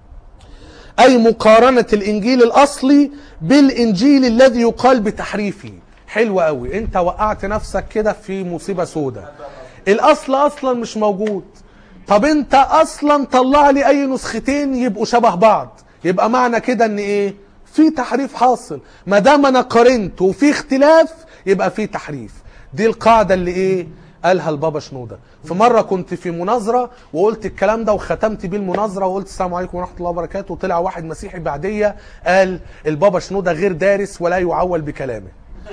أي مقارنة الإنجيل الأصلي بالإنجيل الذي يقال بتحريفه حلو قوي أنت وقعت نفسك كده في مصيبة سودة الأصل أصلا مش موجود طب أنت أصلا طلع لي أي نسختين يبقوا شبه بعض يبقى معنى كده أن إيه في تحريف حاصل ما دام أنا قارنت وفي اختلاف يبقى في تحريف دي القاعدة اللي إيه قالها البابا شنودة في مرة كنت في مناظرة وقلت الكلام ده وختمت بيه المناظرة وقلت السلام عليكم ورحمة الله وبركاته وطلع واحد مسيحي بعدية قال البابا شنودة غير دارس ولا يعول بكلامه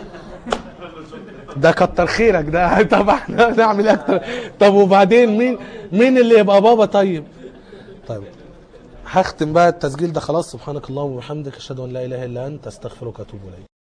ده كتر خيرك ده طب احنا نعمل إيه اكتر طب وبعدين مين مين اللي يبقى بابا طيب طيب هختم بقى التسجيل ده خلاص سبحانك اللهم وبحمدك اشهد ان لا اله الا انت استغفرك واتوب اليك